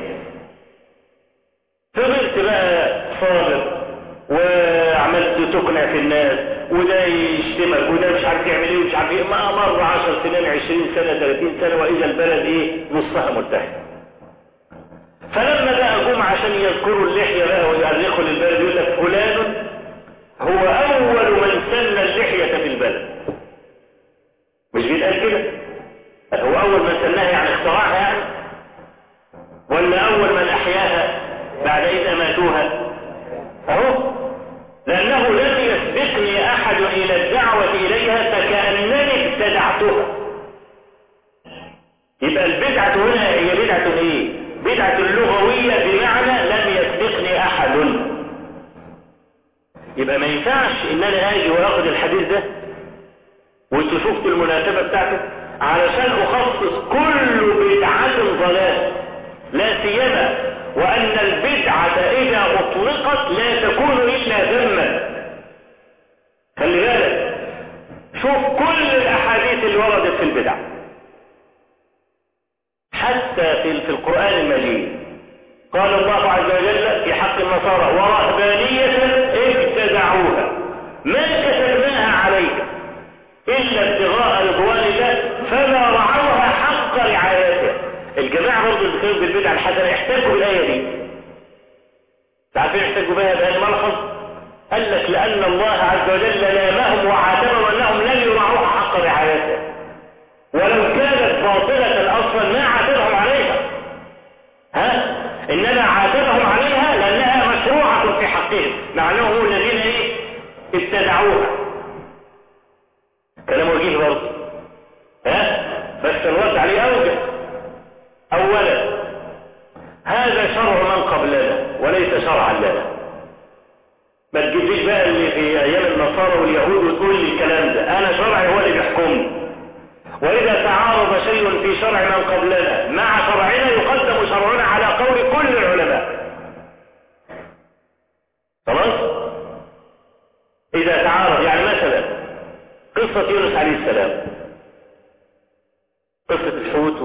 فضلت بقى صابر وعملت تقنع في الناس وده يشتمك وده مش عارف يعمل ايه ومش عارف ايه ما مر 10 سنين 20 سنه 30 سنه واذا البلد ايه نصها متحد فلما بقى جم عشان يذكروا اللحيه بقى ويؤرخوا للبلد يقول لك فلان هو اول من سن اللحيه في البلد مش بيتقال كده هو اول من سنها يعني اخترعها يعني ولا اول من احياها بعد اذ اماتوها اهو لانه لم يسبقني احد الى الدعوه اليها فكانني ابتدعتها يبقى البدعه هنا هي بدعه ايه بدعه لغويه بمعنى لم يسبقني احد يبقى ما ينفعش ان انا اجي واخد الحديث ده وانتوا شفتوا المناسبة بتاعته علشان اخصص كل بدعة ضلال لا سيما وان البدعة اذا اطلقت لا تكون الا ذما خلي بالك شوف كل الاحاديث اللي وردت في البدع حتى في في القرآن المجيد قال الله عز وجل في حق النصارى ورهبانية ابتدعوها ما كتبناها عليك إلا ابتغاء رضوان الله فما رعوها حق رعايتها الجماعة برضه اللي كانوا بالبدع الحسنة يحتاجوا بالآية دي تعرفين يحتاجوا بها بهذا الملحظ قال لك لأن الله عز وجل لامهم وعاتبهم أنهم لم يراعوها حق رعايتها ولو كانت باطلة أصلا ما عاتبهم عليها ها إنما عاتبهم عليها لأنها مشروعة في حقهم مع أنهم الذين إيه ابتدعوها كلام وجيه برضه ها بس الرد عليه أوجه أولا هذا شرع من قبلنا وليس شرعا لنا ما تجيبليش بقى اللي في أيام النصارى واليهود وتقول لي الكلام ده أنا شرعي هو اللي بيحكمني وإذا تعارض شيء في شرع من قبلنا مع شرعنا يقدم شرعنا على قول كل العلماء خلاص إذا تعارض يعني مثلا قصة يونس عليه السلام قصة الحوت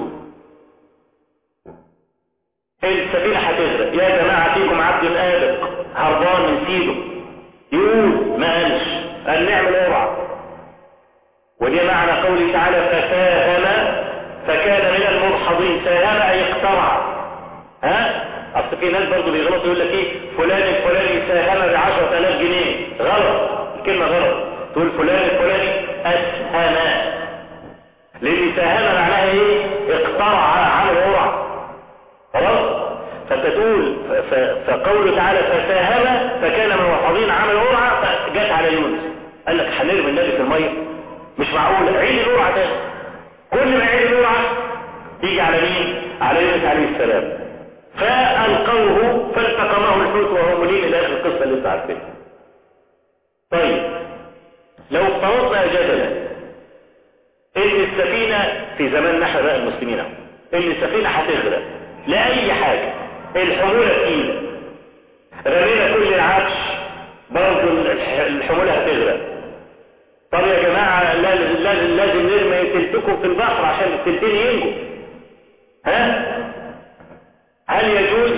السفينة هتغرق يا جماعة فيكم عبد آدم هربان من سيده يقول ما قالش قال نعمل قرعة ودي معنى قوله تعالى فساهم فكان من المرحضين ساهم أي اقترع ها أصل في ناس برضه بيغلطوا يقول لك ايه فلان الفلاني ساهم ب 10000 جنيه غلط الكلمة غلط تقول فلان الفلاني أسهم لأن ساهم معناها ايه اقترع عمل قرعة خلاص فانت تقول ف- ف- فقوله تعالى فساهم فكان من المرحضين عمل قرعة فجت على يونس قال لك هنرمي النبي في المية مش معقول عيد القرعة تاني كل ما يعيد القرعة تيجي على مين على يونس عليه السلام فألقوه فالتقمه الحوت وهو مليم إلى آخر القصة اللي انت عارفينها طيب لو افترضنا جدلا ان السفينة في زمان نحن بقى المسلمين ان السفينة هتغرق لأي حاجة الحمولة تقيلة رمينا كل العفش برضه الحمولة هتغرق طب يا جماعة لازم, لازم, لازم نرمي تلتكم في البحر عشان التلتين ينجوا ها هل يجوز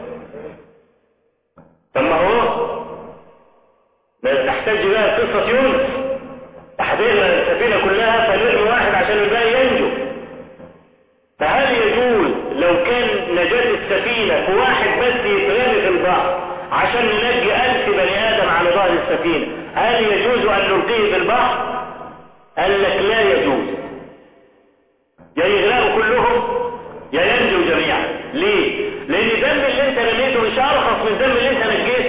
طب ما هو نحتاج بقى قصة يونس تحضيرنا السفينة كلها فنرمي واحد عشان الباقي ينجو فهل يجوز لو كان نجاة السفينة في واحد بس يترمي في البحر عشان ننجي ألف بني آدم على ظهر السفينة هل يجوز أن نلقيه في البحر قال لك لا يجوز يا يغرقوا كلهم يا ينجوا جميعا ليه لان الدم اللي انت رميته مش ارخص من الدم اللي انت نجيته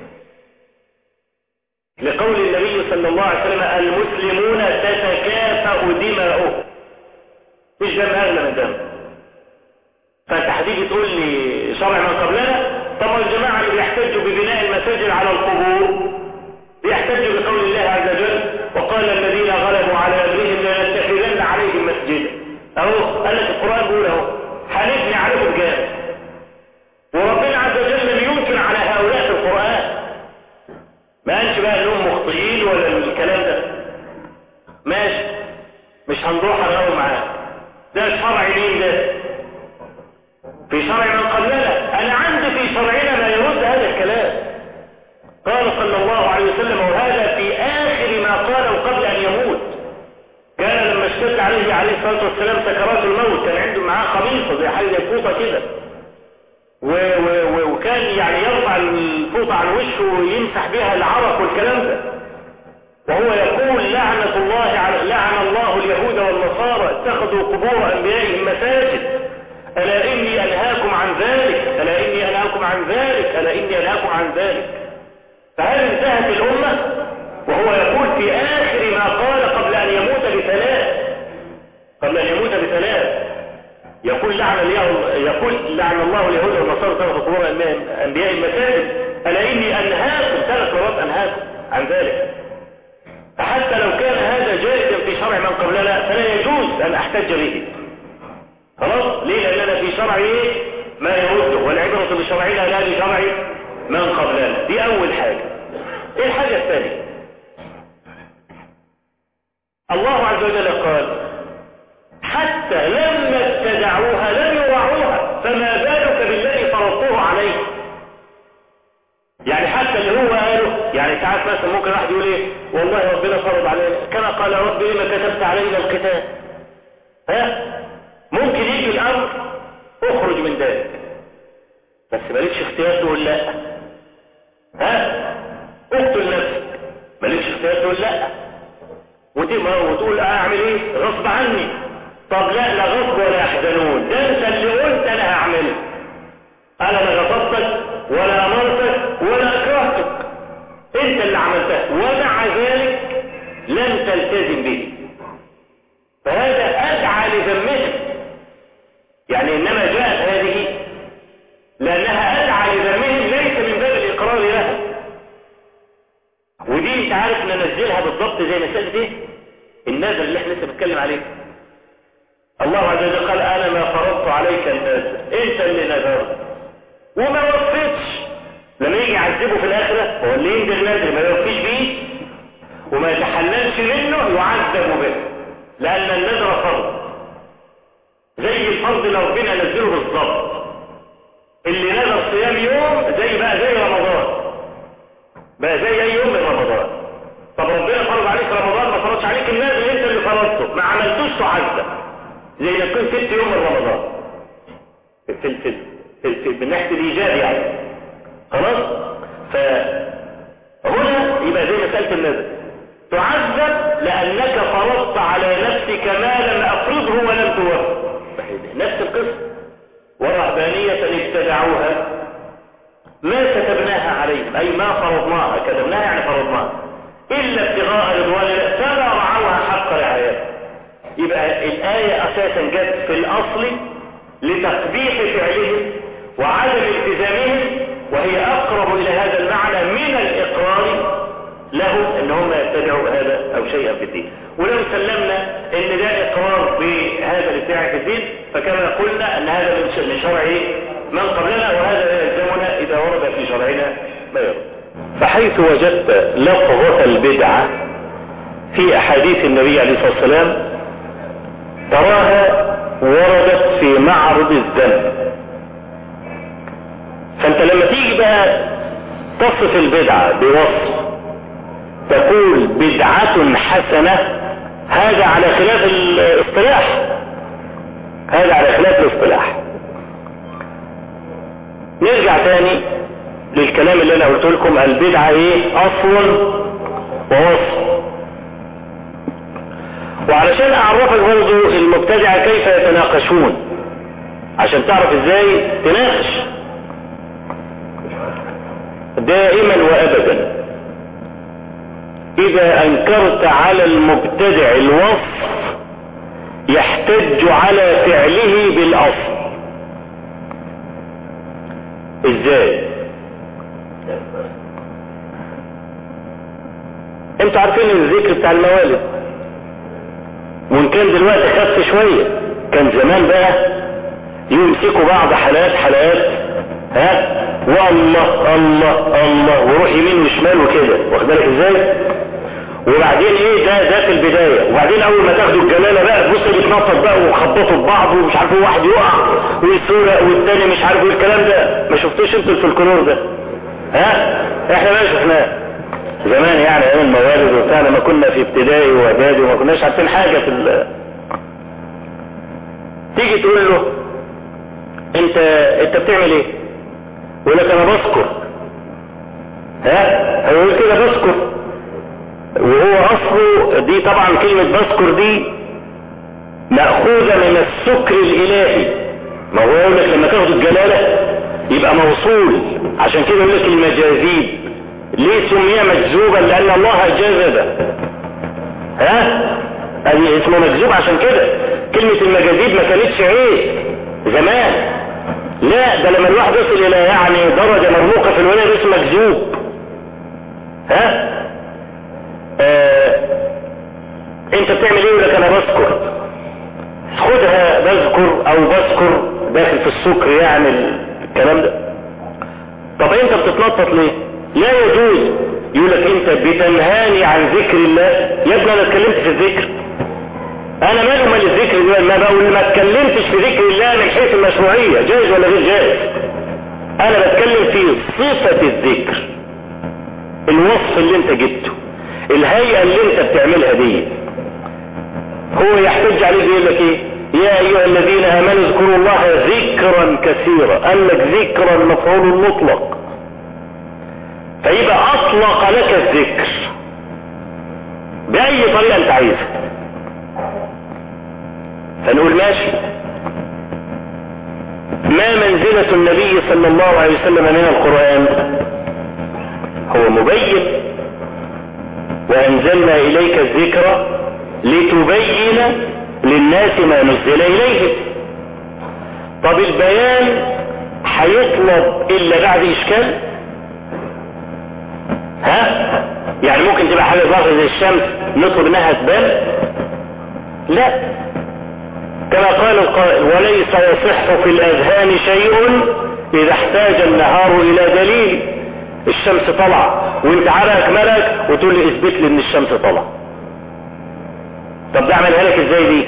لقول النبي صلى الله عليه وسلم المسلمون تتكافأ دماؤهم مش دم اغلى من دم فانت هتيجي تقول لي شرع من قبلنا طب الجماعه اللي بيحتجوا ببناء المساجد على القبور بيحتجوا بقول الله عز وجل وقال الذين غلبوا على امرهم لنتخذن عليهم مسجدا اهو قال لك القران بيقول اهو هنبني عليكم جامع وربنا عز وجل لم ينكر على هؤلاء في القران ما قالش بقى انهم مخطئين ولا الكلام ده ماشي مش هنروح انا معاه ده شرع مين ده في شرع من قبلنا انا عندي في شرعنا ما يرد هذا الكلام قال صلى الله عليه وسلم وهذا في اخر ما قاله قبل ان يموت كان لما اشتد عليه عليه الصلاه والسلام سكرات الموت كان عنده معاه قميصه زي حاجه فوطه كده و و و وكان يعني يرفع الفوطه عن وشه ويمسح بها العرق والكلام ده وهو يقول لعنة الله على لعن الله اليهود والنصارى اتخذوا قبور انبيائهم مساجد الا اني انهاكم عن ذلك الا اني انهاكم عن ذلك الا اني انهاكم عن ذلك فهل انتهت الامه وهو يقول في اخر ما قال قبل ان يموت بثلاث قبل ان يموت بثلاث يقول لعن اليهود يقول لعن الله اليهود والنصارى اتخذوا قبور انبيائهم مساجد الا اني انهاكم ثلاث مرات انهاكم عن ذلك فحتى لو كان هذا جائزا في شرع من قبلنا فلا يجوز ان احتج به خلاص ليه لاننا في شرع ايه ما يرده والعبرة بشرعنا لا بشرع من قبلنا دي اول حاجة ايه الحاجة الثانية الله عز وجل قال حتى لما ابتدعوها لم يراعوها فما بالك بالذي فرضوه عليه يعني حتى اللي هو قاله يعني ساعات مثلا ممكن واحد يقول ايه والله ربنا فرض علينا كما قال رب لما كتبت علينا القتال ها ممكن يجي الامر اخرج من ذلك بس مالكش اختيار تقول لا ها اقتل نفسك مالكش اختيار تقول لا وتقول اعمل ايه غصب عني طب لا لا غصب ولا يحزنون ده انت اللي قلت انا هعمله انا لا غصبتك ولا امرتك ولا اكرهتك انت اللي عملتها ومع ذلك لم تلتزم به فهذا ادعى لذمتك يعني انما جاءت هذه لانها ادعى لذمهم ليس من باب الاقرار لها ودي انت عارف ننزلها بالضبط زي مسألة ايه النازل اللي احنا لسه بنتكلم عليه الله عز وجل قال انا ما فرضت عليك النازل انت اللي نذرت وما وفيتش لما يجي يعذبه في الاخرة هو اللي ينزل نازل ما يوفيش بيه وما يتحللش منه يعذب به لان النذر فرض زي الفرض اللي ربنا نزله بالظبط اللي نذر صيام يوم زي بقى زي رمضان بقى زي اي يوم من رمضان طب ربنا فرض عليك رمضان ما فرضش عليك النازل انت اللي فرضته ما عملتوش تعذب زي ما تكون ست يوم من رمضان في في في, في, في من ناحيه الايجاب يعني خلاص فهنا يبقى زي مساله النذر تعذب لانك فرضت على نفسك ما لم افرضه ولم توفر نفس القصه ورهبانيه ابتدعوها ما كتبناها عليهم اي ما فرضناها كتبناها يعني فرضناها الا ابتغاء رضوان الله فما رعوها حق رعايتها يبقى الآية أساسا جت في الأصل لتقبيح فعلهم وعدم التزامهم وهي أقرب إلى هذا المعنى من الإقرار لهم ان هم يتبعوا هذا او شيئا في الدين ولو سلمنا ان ده اقرار بهذا الادعاء في الدين فكما قلنا ان هذا من شرع من قبلنا وهذا لا يلزمنا اذا ورد في شرعنا ما يرد فحيث وجدت لفظة البدعة في احاديث النبي عليه الصلاة والسلام تراها وردت في معرض الذنب فانت لما تيجي بقى تصف البدعة بوصف تقول بدعة حسنة هذا على خلاف الاصطلاح هذا على خلاف الاصطلاح نرجع تاني للكلام اللي انا قلت لكم البدعة ايه اصل ووصف وعلشان اعرفك برضو المبتدعة كيف يتناقشون عشان تعرف ازاي تناقش دائما وابدا اذا انكرت على المبتدع الوصف يحتج على فعله بالاصل ازاي انتوا عارفين الذكر بتاع الموالد وان كان دلوقتي خف شوية كان زمان بقى يمسكوا بعض حلقات حلقات ها والله الله الله وروح يمين وشمال وكده واخد بالك ازاي وبعدين ايه ده ده في البداية وبعدين اول ما تاخدوا الجلالة بقى تبص بيتنطط بقى وخبطوا ببعض ومش عارف واحد يقع ويسرق والتاني مش عارف ايه الكلام ده ما شفتوش انتوا الفلكلور ده ها احنا ما شفناه زمان يعني ايام الموالد وبتاع لما كنا في ابتدائي واعدادي وما كناش عارفين حاجة في ال تيجي تقول له انت انت بتعمل ايه يقول لك انا بذكر ها هيقول كده بذكر وهو اصله دي طبعا كلمة بذكر دي مأخوذة من السكر الالهي ما هو يقول لك لما تاخد الجلالة يبقى موصول عشان كده يقول لك المجاذيب ليه سمي مجذوبا لان الله جذب ها ادي اسمه مجذوب عشان كده كلمة المجاذيب ما كانتش عيب زمان لا ده لما الواحد يصل الى يعني درجة مرموقة في الولاية اسم مجذوب ها آه. انت بتعمل ايه لك انا بذكر خدها بذكر او بذكر داخل في السكر يعني الكلام ده طب انت بتتنطط ليه لا يجوز يقول لك انت بتنهاني عن ذكر الله يا ابني انا اتكلمت في الذكر انا مالي مال الذكر ده ما بقول ما اتكلمتش في ذكر الله من حيث المشروعية جائز ولا غير جائز انا بتكلم في صفة الذكر الوصف اللي انت جبته الهيئة اللي انت بتعملها دي هو يحتج عليه يقول لك ايه يا ايها الذين امنوا اذكروا الله ذكرا كثيرا قال لك ذكرا مفعول مطلق فيبقى اطلق لك الذكر باي طريقة انت عايزها فنقول ماشي ما منزلة النبي صلى الله عليه وسلم من القرآن هو مبين وأنزلنا إليك الذكر لتبين للناس ما نزل إليهم طب البيان هيطلب إلا بعد إشكال ها يعني ممكن تبقى حاجة ظاهرة زي الشمس نطلب انها تبان لا كما قال القائل وليس يصح في الاذهان شيء اذا احتاج النهار الى دليل الشمس طلع وانت عرقك ملك وتقول لي اثبت لي ان الشمس طلع طب ده اعملها لك ازاي دي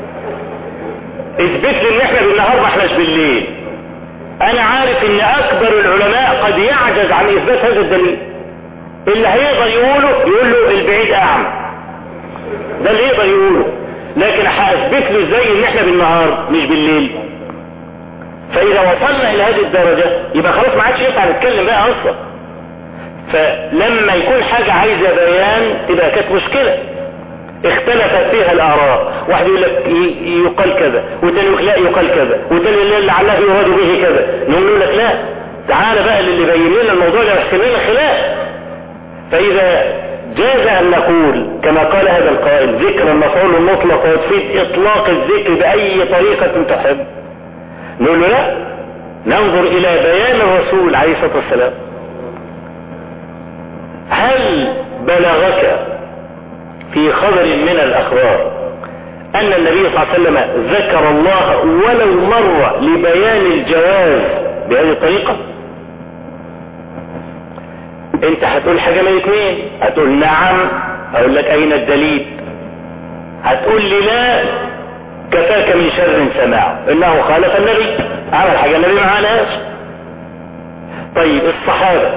اثبت لي ان احنا بالنهار ما احناش بالليل انا عارف ان اكبر العلماء قد يعجز عن اثبات هذا الدليل اللي هيقدر يقوله يقول له البعيد اعمى ده اللي يقدر يقوله لكن هاثبت له ازاي ان احنا بالنهار مش بالليل فاذا وصلنا الى هذه الدرجة يبقى خلاص ما عادش ينفع نتكلم بقى اصلا فلما يكون حاجة عايزة بيان تبقى كانت مشكلة اختلفت فيها الاراء واحد يقول لك يقال كذا والتاني يقول لا يقال كذا والتاني يقول لعله يراد به كذا نقول لك لا تعالى بقى اللي يبين لنا الموضوع ده يحسن لنا خلاف فاذا جاز ان نقول كما قال هذا القائل ذكر المفعول المطلق وتفيد اطلاق الذكر باي طريقة تحب نقول له لا ننظر الى بيان الرسول عليه الصلاة والسلام هل بلغك في خبر من الاخبار ان النبي صلى الله عليه وسلم ذكر الله ولو مرة لبيان الجواز بهذه الطريقة انت هتقول حاجة من اثنين هتقول نعم اقول لك اين الدليل هتقول لي لا كفاك من شر سماع انه خالف النبي عمل حاجة النبي ما عملهاش طيب الصحابة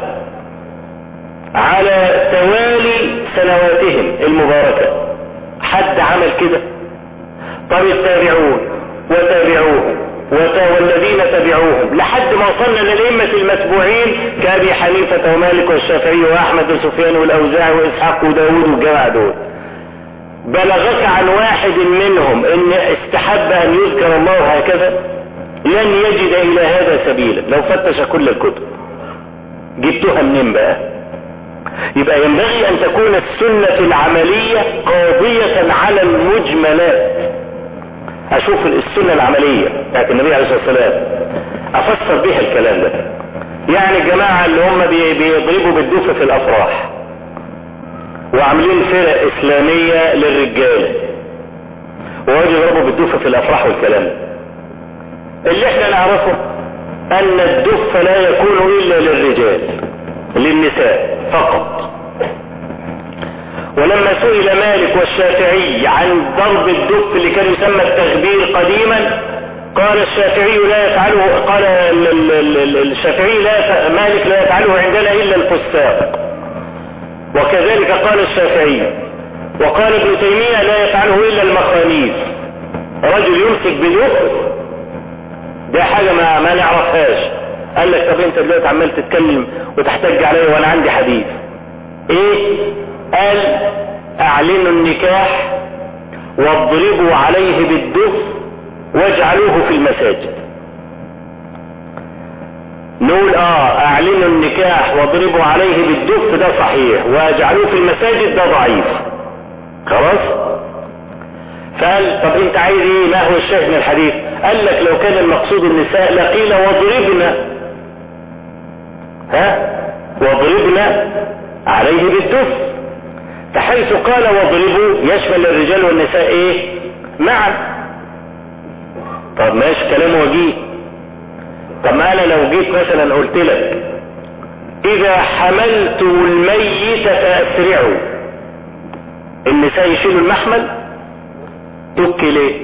على توالي سنواتهم المباركة حد عمل كده طب التابعون وتابعوهم والذين تبعوهم لحد ما وصلنا للأئمة المتبوعين كأبي حنيفة ومالك والشافعي وأحمد وسفيان والأوزاعي وإسحاق وداود والجماعة دول بلغك عن واحد منهم ان استحب ان يذكر الله هكذا لن يجد الى هذا سبيلا لو فتش كل الكتب جبتها منين بقى يبقى ينبغي ان تكون السنة العملية قاضية على المجملات اشوف السنة العملية بتاعت النبي عليه الصلاة والسلام افسر بيها الكلام ده يعني الجماعة اللي هم بيضربوا بالدوف في الافراح وعاملين فرق اسلامية للرجال ويقعدوا يضربوا بالدوف في الافراح والكلام ده اللي احنا نعرفه ان الدف لا يكون الا للرجال للنساء فقط ولما سئل مالك والشافعي عن ضرب الدف اللي كان يسمى التغبير قديما قال الشافعي لا يفعله قال الشافعي لا مالك لا يفعله عندنا الا الفساق وكذلك قال الشافعي وقال ابن تيمية لا يفعله الا المخانيث رجل يمسك بدف ده حاجة ما, ما نعرفهاش قال لك طب انت دلوقتي عمال تتكلم وتحتج عليا وانا عندي حديث ايه قال اعلنوا النكاح واضربوا عليه بالدف واجعلوه في المساجد نقول اه اعلنوا النكاح واضربوا عليه بالدف ده صحيح واجعلوه في المساجد ده ضعيف خلاص فقال طب انت عايز ايه ما هو الشاهد من الحديث قال لك لو كان المقصود النساء لقيل واضربنا ها واضربنا عليه بالدف فحيث قال واضربوا يشمل الرجال والنساء ايه معا طب ماشي كلام وجيه طب ما انا لو جيت مثلا قلت لك اذا حملتم الميت فاسرعوا النساء يشيلوا المحمل تبكي ليه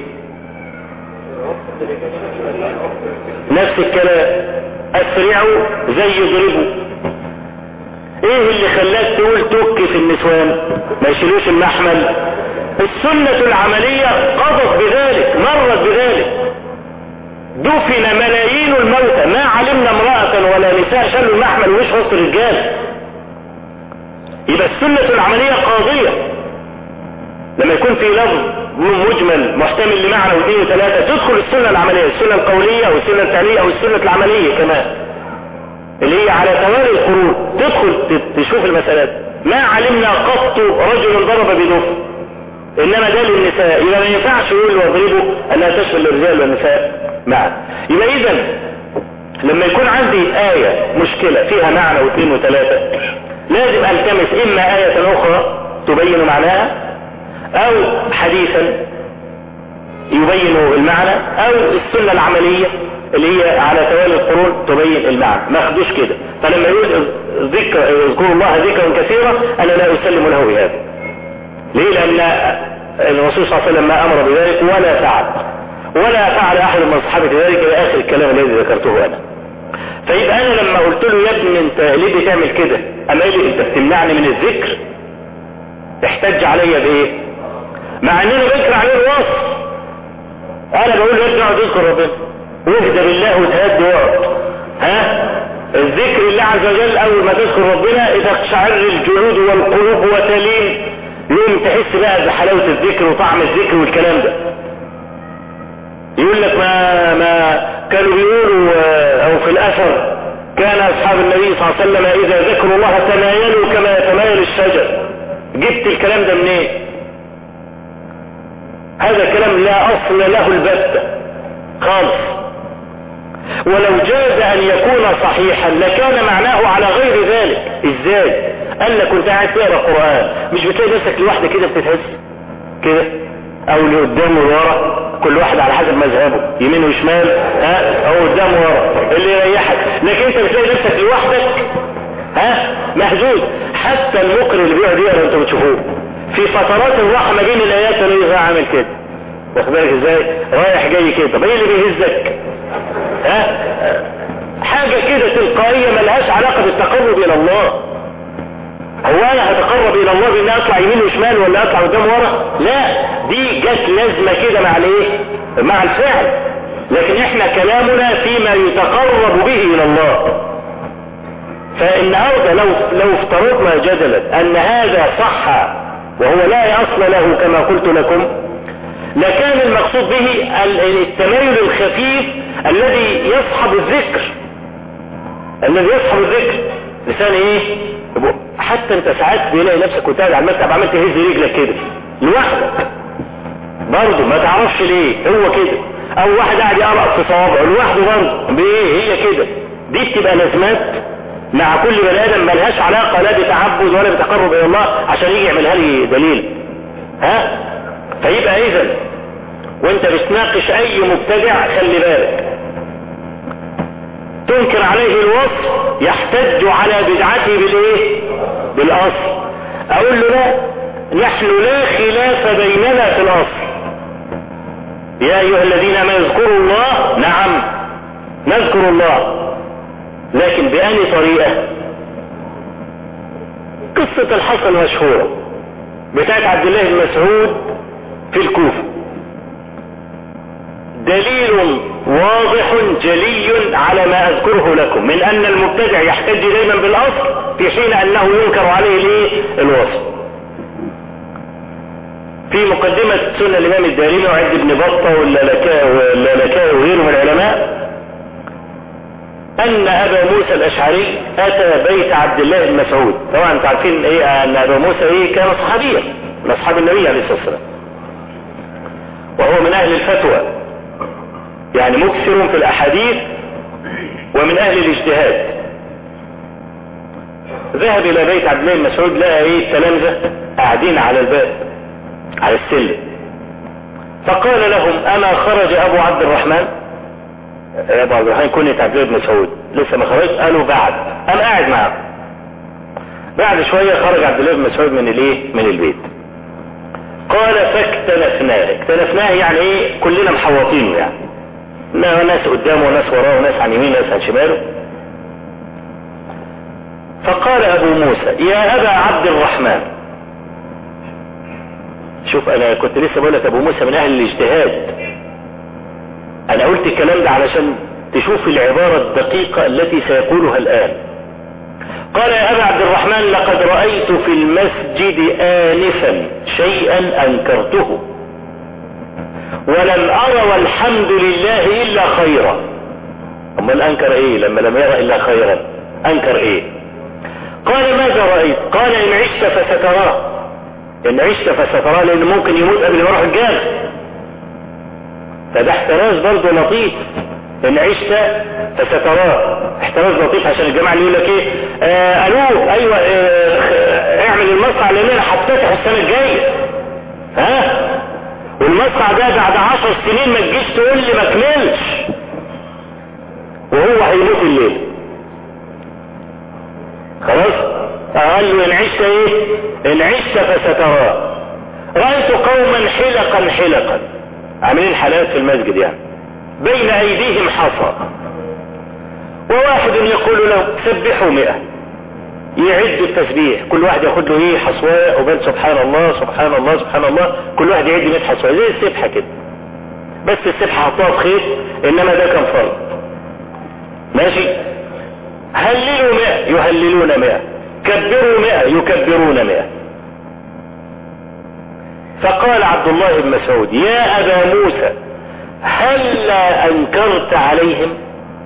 نفس الكلام اسرعوا زي يضربوا ايه اللي خلاك تقول تبكي في النسوان ما يشيلوش المحمل السنة العملية قضت بذلك مرت بذلك دفن ملايين الموتى ما علمنا امرأة ولا نساء شالوا المحمل ومش وسط الرجال يبقى السنة العملية قاضية لما يكون في لفظ مجمل محتمل لمعنى واثنين وثلاثة تدخل السنة العملية السنة القولية او السنة الفعلية او السنة العملية كمان اللي هي على توالي القرون تدخل تشوف المسألات ما علمنا قط رجل ضرب بدف انما ده للنساء يبقى ما ينفعش يقول واضربوا انها تشمل الرجال والنساء معا يبقى اذا لما يكون عندي آية مشكلة فيها معنى واثنين وثلاثة لازم التمس اما آية اخرى تبين معناها او حديثا يبين المعنى او السنة العملية اللي هي على توالي القرون تبين المعنى ما اخدوش كده فلما يقول ذكر اذكروا الله ذكرا كثيرا انا لا اسلم له بهذا ليه لان الرسول صلى الله عليه وسلم ما امر بذلك ولا فعل ولا فعل احد من الصحابة ذلك الى اخر الكلام الذي ذكرته انا فيبقى انا لما قلت له يا ابني انت ليه بتعمل كده اما قال لي انت بتمنعني من الذكر احتج عليا بايه مع اننا بنكر عليه الوصف انا بقول له يا ابني اقعد اذكر ربنا واهدى بالله وتهدى واقعد ها الذكر الله عز وجل اول ما تذكر ربنا اذا اقشعر الجلود والقلوب وتلين يوم تحس بقى بحلاوة الذكر وطعم الذكر والكلام ده يقول لك ما ما كانوا بيقولوا او في الاثر كان اصحاب النبي صلى الله عليه وسلم اذا ذكروا الله تمايلوا كما يتمايل الشجر جبت الكلام ده منين هذا كلام لا اصل له البتة خالص ولو جاز ان يكون صحيحا لكان معناه على غير ذلك ازاي قال لك كنت قاعد تقرا قران مش بتلاقي نفسك لوحدك كده بتتهز كده او اللي قدام ورا كل واحد على حسب مذهبه يمين وشمال ها او قدام ورا اللي يريحك لكن انت بتلاقي نفسك لوحدك ها مهزوز حتى المقر اللي بيقعد يقرا انتوا بتشوفوه في فترات الراحه ما بين الايات اللي عامل كده واخد بالك ازاي رايح جاي كده طب ايه اللي بيهزك ها حاجه كده تلقائيه ملهاش علاقه بالتقرب الى الله هو انا هتقرب الى الله بان اطلع يمين وشمال ولا اطلع قدام ورا لا دي جت لازمه كده مع الايه مع الفعل لكن احنا كلامنا فيما يتقرب به الى الله فالنهارده لو لو افترضنا جدلا ان هذا صح وهو لا اصل له كما قلت لكم لكان المقصود به التمايل الخفيف الذي يصحب الذكر الذي يصحب الذكر لسان ايه حتى انت ساعات بيلاقي نفسك وانت قاعد على المكتب عمال تهز رجلك كده لوحدك برضه ما تعرفش ليه هو كده او واحد قاعد يقرأ في صوابعه لوحده برضه بايه هي كده دي بتبقى لازمات مع كل بني ادم ملهاش علاقه لا بتعبد ولا بتقرب الى الله عشان يجي يعملها لي دليل ها فيبقى اذا وانت بتناقش اي مبتدع خلي بالك تنكر عليه الوصف يحتج على بدعته بالايه بالاصل اقول له لا نحن لا خلاف بيننا في الاصل يا ايها الذين امنوا اذكروا الله نعم نذكر الله لكن بأني طريقة قصة الحصن مشهورة بتاعت عبد الله بن مسعود في الكوفة دليل واضح جلي على ما اذكره لكم من ان المبتدع يحتج دائما بالاصل في حين انه ينكر عليه الايه الوصف في مقدمة سنة الامام الدارمي وعند ابن بطة واللالكاء وغيره من العلماء ان ابا موسى الاشعري اتى بيت عبد الله بن مسعود طبعا انتوا عارفين ايه ان ابا موسى ايه كان صحابيا من اصحاب النبي عليه الصلاه والسلام وهو من اهل الفتوى يعني مكثر في الاحاديث ومن اهل الاجتهاد ذهب الى بيت عبد الله بن مسعود لقى ايه التلامذه قاعدين على الباب على السلم فقال لهم اما خرج ابو عبد الرحمن ابو عبد الرحمن كنت عبد الله بن مسعود لسه ما خرج قالوا بعد قام قاعد معاهم بعد شوية خرج عبد الله بن مسعود من الايه من البيت قال فاكتنفناه اكتنفناه يعني ايه كلنا محوطينه يعني ناس قدامه وناس وراه وناس عن يمين وناس عن شماله فقال ابو موسى يا ابا عبد الرحمن شوف انا كنت لسه بقول لك ابو موسى من اهل الاجتهاد انا قلت الكلام ده علشان تشوف العبارة الدقيقة التي سيقولها الان قال يا ابا عبد الرحمن لقد رأيت في المسجد آنفا شيئا انكرته ولم ارى والحمد لله الا خيرا امال انكر ايه لما لم يرى الا خيرا انكر ايه قال ماذا رأيت قال ان عشت فستراه ان عشت فستراه لان ممكن يموت قبل ما يروح الجامع فده احتراز برضه لطيف ان عشت فستراه احتراز لطيف عشان الجماعة اللي يقول لك ايه آه الو ايوه آه اعمل المصنع لان انا هفتتح السنة الجاية ها والمصنع ده بعد عشر سنين ما تجيش تقول لي ما كملش وهو هيموت الليل خلاص قال له ان عشت ايه ان عشت فستراه رأيت قوما حلقا حلقا عاملين حلقات في المسجد يعني بين ايديهم حصى وواحد يقول له سبحوا مئة يعد التسبيح كل واحد ياخد له ايه حصواء وبل سبحان الله سبحان الله سبحان الله كل واحد يعد 100 حصواء زي السبحة كده بس السبحة حطوها في خيط انما ده كان فرض ماشي هللوا مئة يهللون مئة كبروا مئة يكبرون مئة فقال عبد الله بن مسعود يا ابا موسى هل انكرت عليهم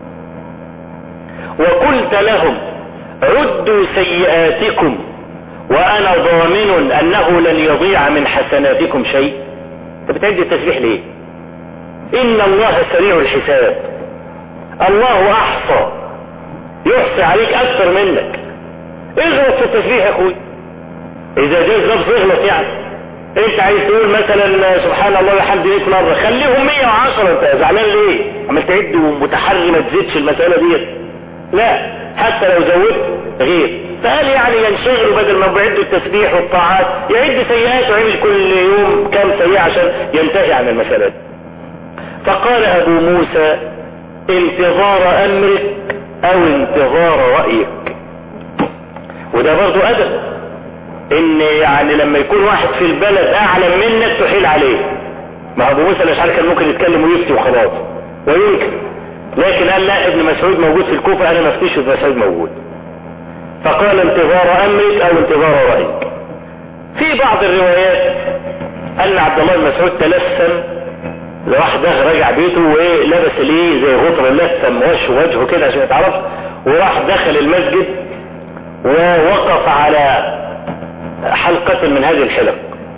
وقلت لهم عدوا سيئاتكم وانا ضامن انه لن يضيع من حسناتكم شيء انت بتعد التسبيح ليه ان الله سريع الحساب الله احصى يحصي عليك اكثر منك اغلط في التسبيح يا اخوي اذا جاز لفظ اغلط يعني انت عايز تقول مثلا سبحان الله وحمد 100 مرة خليهم 110 انت زعلان ليه عمال تعد ومتحري ما تزيدش المسألة ديت لا حتى لو زودت غير فقال يعني ينشغلوا بدل ما بيعدوا التسبيح والطاعات يعد سيئات ويعمل كل يوم كام سيئة عشان ينتهي عن المسألة دي فقال ابو موسى انتظار امرك او انتظار رأيك وده برضو ادب ان يعني لما يكون واحد في البلد اعلم منك تحيل عليه ما ابو موسى الاشعري كان ممكن يتكلم ويفتي وخلاص وينكر لكن قال لا ابن مسعود موجود في الكوفة انا ما افتيش ابن مسعود موجود فقال انتظار امرك او انتظار رايك في بعض الروايات ان عبد الله بن مسعود تلثم راح ده رجع بيته وايه لبس الايه زي غطر لثم وش وجهه كده عشان يتعرف وراح دخل المسجد ووقف على حلقة من هذه الحلق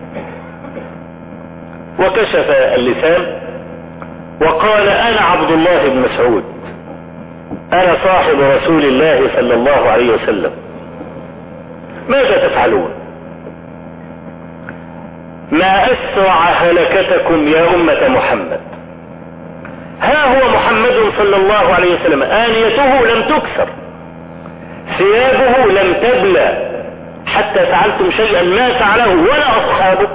وكشف اللسان وقال انا عبد الله بن مسعود انا صاحب رسول الله صلى الله عليه وسلم ماذا تفعلون ما اسرع هلكتكم يا امة محمد ها هو محمد صلى الله عليه وسلم آنيته لم تكسر ثيابه لم تبلى حتى فعلتم شيئا ما فعله ولا اصحابه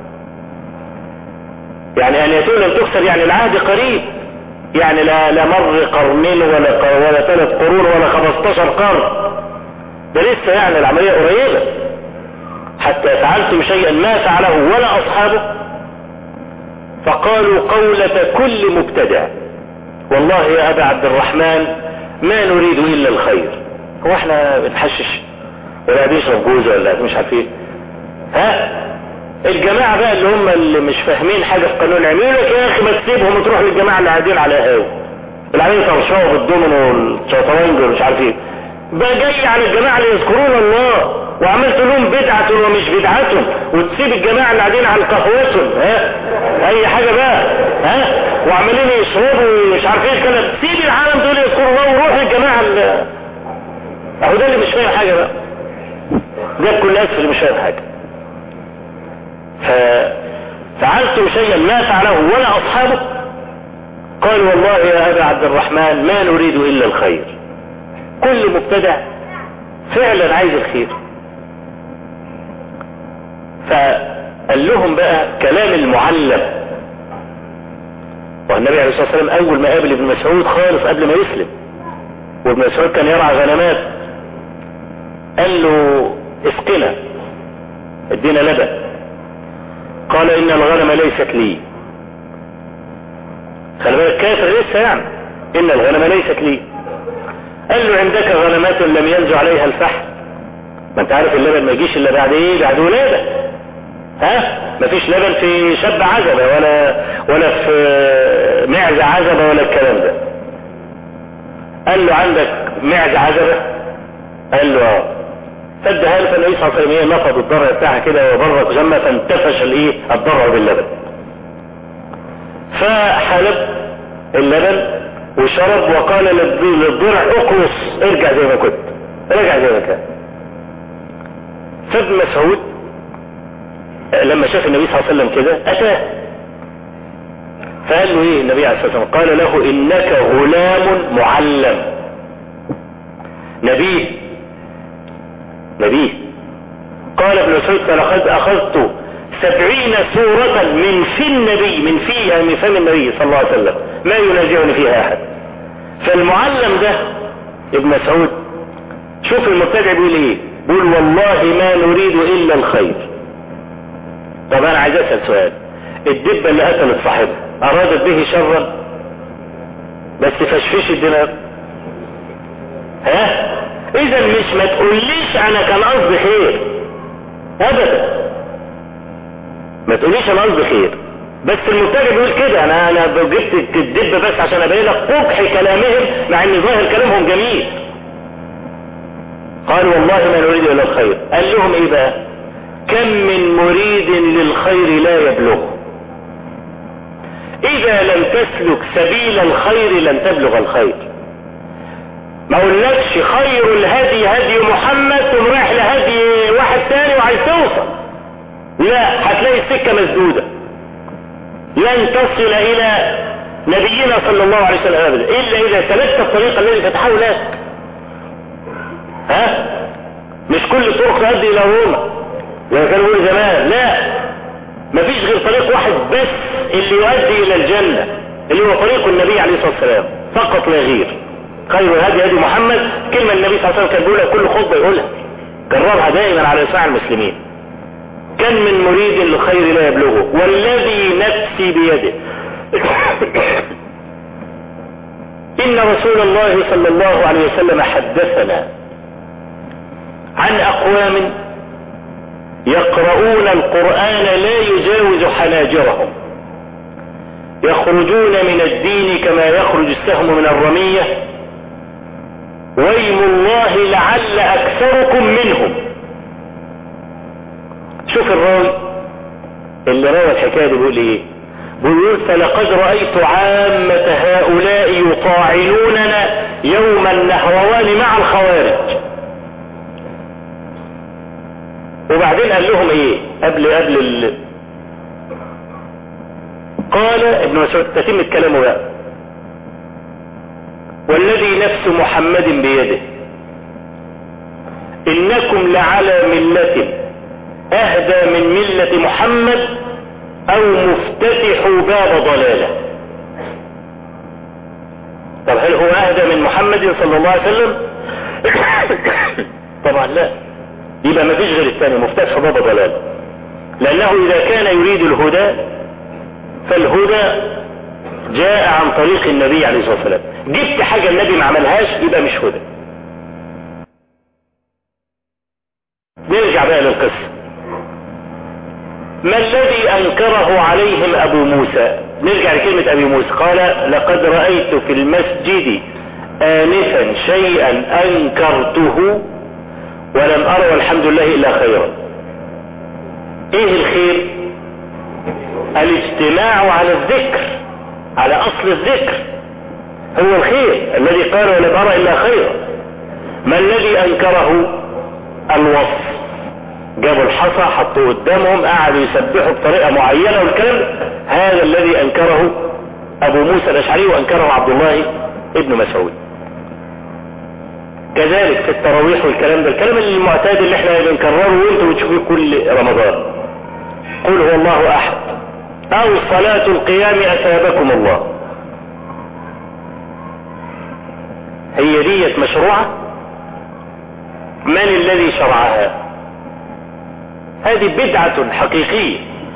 يعني آنيته لم تكسر يعني العهد قريب يعني لا, لا مر قرنين ولا ولا ثلاث قرون ولا 15 قرن ده لسه يعني العملية قريبة حتى فعلتم شيئا ما فعله ولا اصحابه فقالوا قولة كل مبتدع والله يا ابا عبد الرحمن ما نريد الا الخير هو احنا بنحشش ولا بيشرب جوزة ولا مش عارف ايه ها الجماعة بقى اللي هم اللي مش فاهمين حاجة في قانون العلم يقول لك يا اخي ما تسيبهم وتروح للجماعة اللي قاعدين على هاو اللي قاعدين يطرشوا بالدومينو والشطرنج ومش عارف ايه بقى جاي على الجماعة اللي يذكرون الله وعملت لهم بدعة ومش بدعتهم وتسيب الجماعة اللي قاعدين على قهوتهم ها اي حاجة بقى ها وعمالين يشربوا ومش عارف ايه الكلام سيب العالم دول يذكروا الله وروح للجماعة اللي اهو ده اللي مش فاهم حاجة بقى ده كل الناس اللي مش فاهم حاجة ففعلتم شيئا ما فعله ولا اصحابه قال والله يا ابا عبد الرحمن ما نريد الا الخير كل مبتدع فعلا عايز الخير فقال لهم بقى كلام المعلم والنبي عليه الصلاة والسلام اول ما قابل ابن مسعود خالص قبل ما يسلم وابن مسعود كان يرعى غنمات قال له اسقنا ادينا لبن قال ان الغنم ليست لي خلي بالك كافر لسه يعني ان الغنم ليست لي قال له عندك غنمات لم ينزع عليها الفحم ما انت عارف اللبن ما يجيش الا بعد ايه بعد ولاده ها مفيش لبن في شب عزبة ولا ولا في معزة عزبة ولا الكلام ده قال له عندك معزة عزبة قال له اه فادها له فالنبي صلى الله عليه وسلم نفض الضرع بتاعها كده وبرك جمة فانتفش الايه الضرع باللبن فحلب اللبن وشرب وقال للضرع اقرص ارجع زي ما كنت رجع زي ما كان فابن مسعود لما شاف النبي صلى الله عليه وسلم كده اتاه فقال له ايه النبي عليه الصلاه والسلام قال له انك غلام معلم نبيه نبيه قال ابن مسعود فلقد اخذت سبعين سورة من في النبي من فيها من فم النبي صلى الله عليه وسلم ما ينازعني فيها احد فالمعلم ده ابن مسعود شوف المبتدع بيقول ايه بيقول والله ما نريد الا الخير طب انا عايز اسأل سؤال الدبة اللي قتلت صاحبها ارادت به شرا بس فشفش الدماغ ها اذا مش ما تقوليش انا كان قصدي خير ابدا ما تقوليش انا قصدي خير بس المبتدع بيقول كده انا انا جبت الدب بس عشان ابين لك قبح كلامهم مع ان ظاهر كلامهم جميل قال والله ما نريد الا الخير قال لهم ايه بقى كم من مريد للخير لا يبلغه اذا لم تسلك سبيل الخير لن تبلغ الخير ما اقولكش خير الهدي هدي محمد ثم رايح لهدي واحد تاني وعايز توصل لا هتلاقي السكة مسدودة لن تصل الى نبينا صلى الله عليه وسلم ابدا الا اذا سلكت الطريق الذي فتحه لك ها مش كل طرق تؤدي الى روما زي كانوا يقولوا زمان لا مفيش غير طريق واحد بس اللي يؤدي الى الجنة اللي هو طريق النبي عليه الصلاة والسلام فقط لا غير خير الهدي هدي محمد كلمة النبي صلى الله عليه وسلم كان بيقولها كل خطبة يقولها كررها دائما على لسان المسلمين كم من مريد للخير لا يبلغه والذي نفسي بيده إن رسول الله صلى الله عليه وسلم حدثنا عن أقوام يقرؤون القرآن لا يجاوز حناجرهم يخرجون من الدين كما يخرج السهم من الرمية ويم الله لعل أكثركم منهم شوف الراوي اللي روى الحكاية دي بيقول ايه بيقول فلقد رأيت عامة هؤلاء يطاعنوننا يوم النهروان مع الخوارج وبعدين قال لهم ايه قبل قبل ال... قال ابن مسعود تتم كلامه بقى والذي نفس محمد بيده انكم لعلى ملة اهدى من ملة محمد او مفتتح باب ضلالة طب هل هو اهدى من محمد صلى الله عليه وسلم طبعا لا يبقى ما فيش غير الثاني مفتتح باب ضلال لانه اذا كان يريد الهدى فالهدى جاء عن طريق النبي عليه الصلاة والسلام جبت حاجة النبي ما عملهاش يبقى مش هدى نرجع بقى للقصة ما الذي انكره عليهم ابو موسى نرجع لكلمة ابي موسى قال لقد رأيت في المسجد آنفا شيئا انكرته ولم ارى والحمد لله الا خيرا ايه الخير الاجتماع على الذكر على اصل الذكر هو الخير الذي قال ولم ارى الا خيرا ما الذي انكره الوصف جابوا الحصى حطوه قدامهم قعدوا يسبحوا بطريقة معينة والكلام هذا الذي انكره ابو موسى الاشعري وانكره عبد الله ابن مسعود كذلك في التراويح والكلام ده الكلام المعتاد اللي احنا بنكرره وانتوا بتشوفوه كل رمضان قل هو الله احد او صلاة القيام اثابكم الله هي ديت مشروعة من الذي شرعها هذه بدعة حقيقية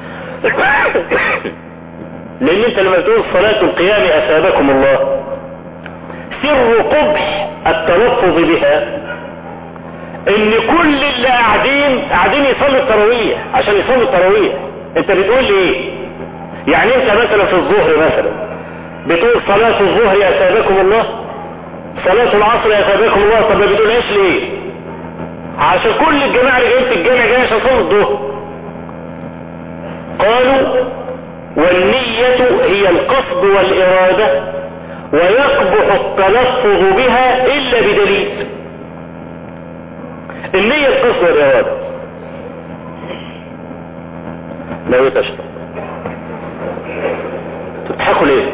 لان انت لما تقول صلاة القيام اثابكم الله سر قبح التلفظ بها ان كل اللي قاعدين قاعدين يصلوا التراويح عشان يصلوا التراويح انت بتقول لي ايه يعني انت مثلا في الظهر مثلا بتقول صلاة الظهر اثابكم الله صلاة العصر اثابكم الله طب ما بتقولهاش ليه عشان كل الجماعة اللي جايين في الجامع جاي عشان صلاة الظهر قالوا والنية هي القصد والإرادة ويقبح التلفظ بها إلا بدليل النية القصد والإرادة لا تشرب تضحكوا ليه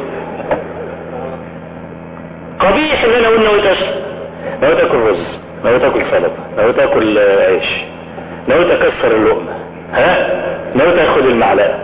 قبيح ان انا اقول ناوي تشرب ناوي تاكل رز ناوي تاكل سلطه ناوي تاكل عيش ناوي تكسر اللقمه ها ناوي تاخد المعلقه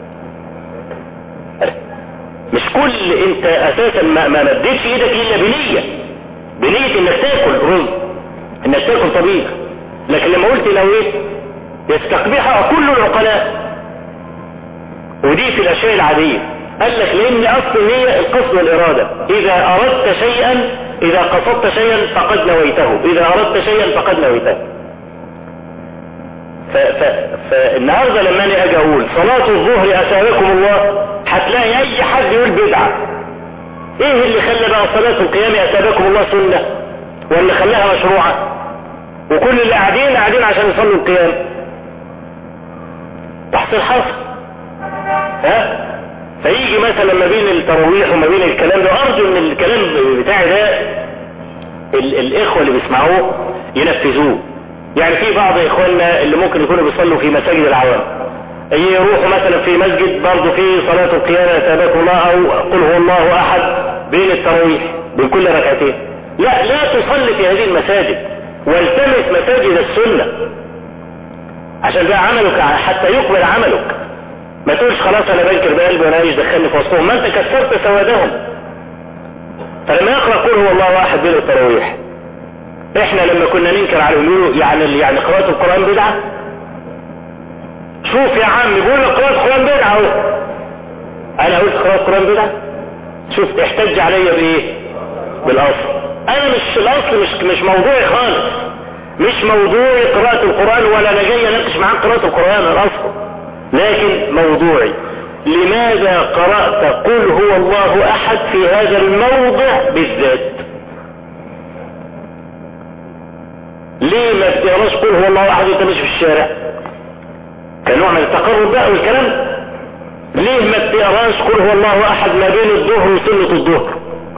مش كل انت اساسا ما, ما مديتش ايدك الا بنية بنية انك تاكل رز انك تاكل طبيخ لكن لما قلت لو ايه يستقبحها كل العقلاء ودي في الاشياء العادية قال لك لان اصل النية القصد والارادة اذا اردت شيئا اذا قصدت شيئا فقد نويته اذا اردت شيئا فقد نويته ف ف فالنهاردة لما انا اجي اقول صلاة الظهر اثابكم الله هتلاقي اي حد يقول بدعة ايه اللي خلى بقى صلاة القيام اثابكم الله سنة ولا خلاها مشروعة وكل اللي قاعدين قاعدين عشان يصلوا القيام تحصيل حاصل ها فيجي مثلا ما بين التراويح وما بين الكلام ده ارجو ان الكلام بتاعي ده ال الاخوة اللي بيسمعوه ينفذوه يعني في بعض اخواننا اللي ممكن يكونوا بيصلوا في مساجد العوام يروحوا مثلا في مسجد برضه في صلاة القيامة تبارك الله او قل هو الله احد بين التراويح بين كل ركعتين لا لا تصلي في هذه المساجد والتمس مساجد السنة عشان ده عملك حتى يقبل عملك ما تقولش خلاص انا بنكر بقلبي وانا ايش دخلني في وسطهم ما انت كسرت سوادهم فلما يقرأ قل هو الله واحد بين التراويح احنا لما كنا ننكر على يقولوا يعني يعني قراءة القرآن بدعة شوف يا عم بيقول قراءة القرآن بدعة اهو انا قلت قراءة القرآن بدعة شوف احتج عليا بايه بالاصل انا مش الاصل مش مش موضوعي خالص مش موضوعي قراءة القرآن ولا انا جاي اناقش معاك قراءة القرآن الاصل لكن موضوعي لماذا قرأت قل هو الله احد في هذا الموضع بالذات ليه ما بتقراش قل هو الله احد وانت ماشي في الشارع كنوع من التقرب بقى والكلام ليه ما بتقراش قل هو الله احد ما بين الظهر وسنة الظهر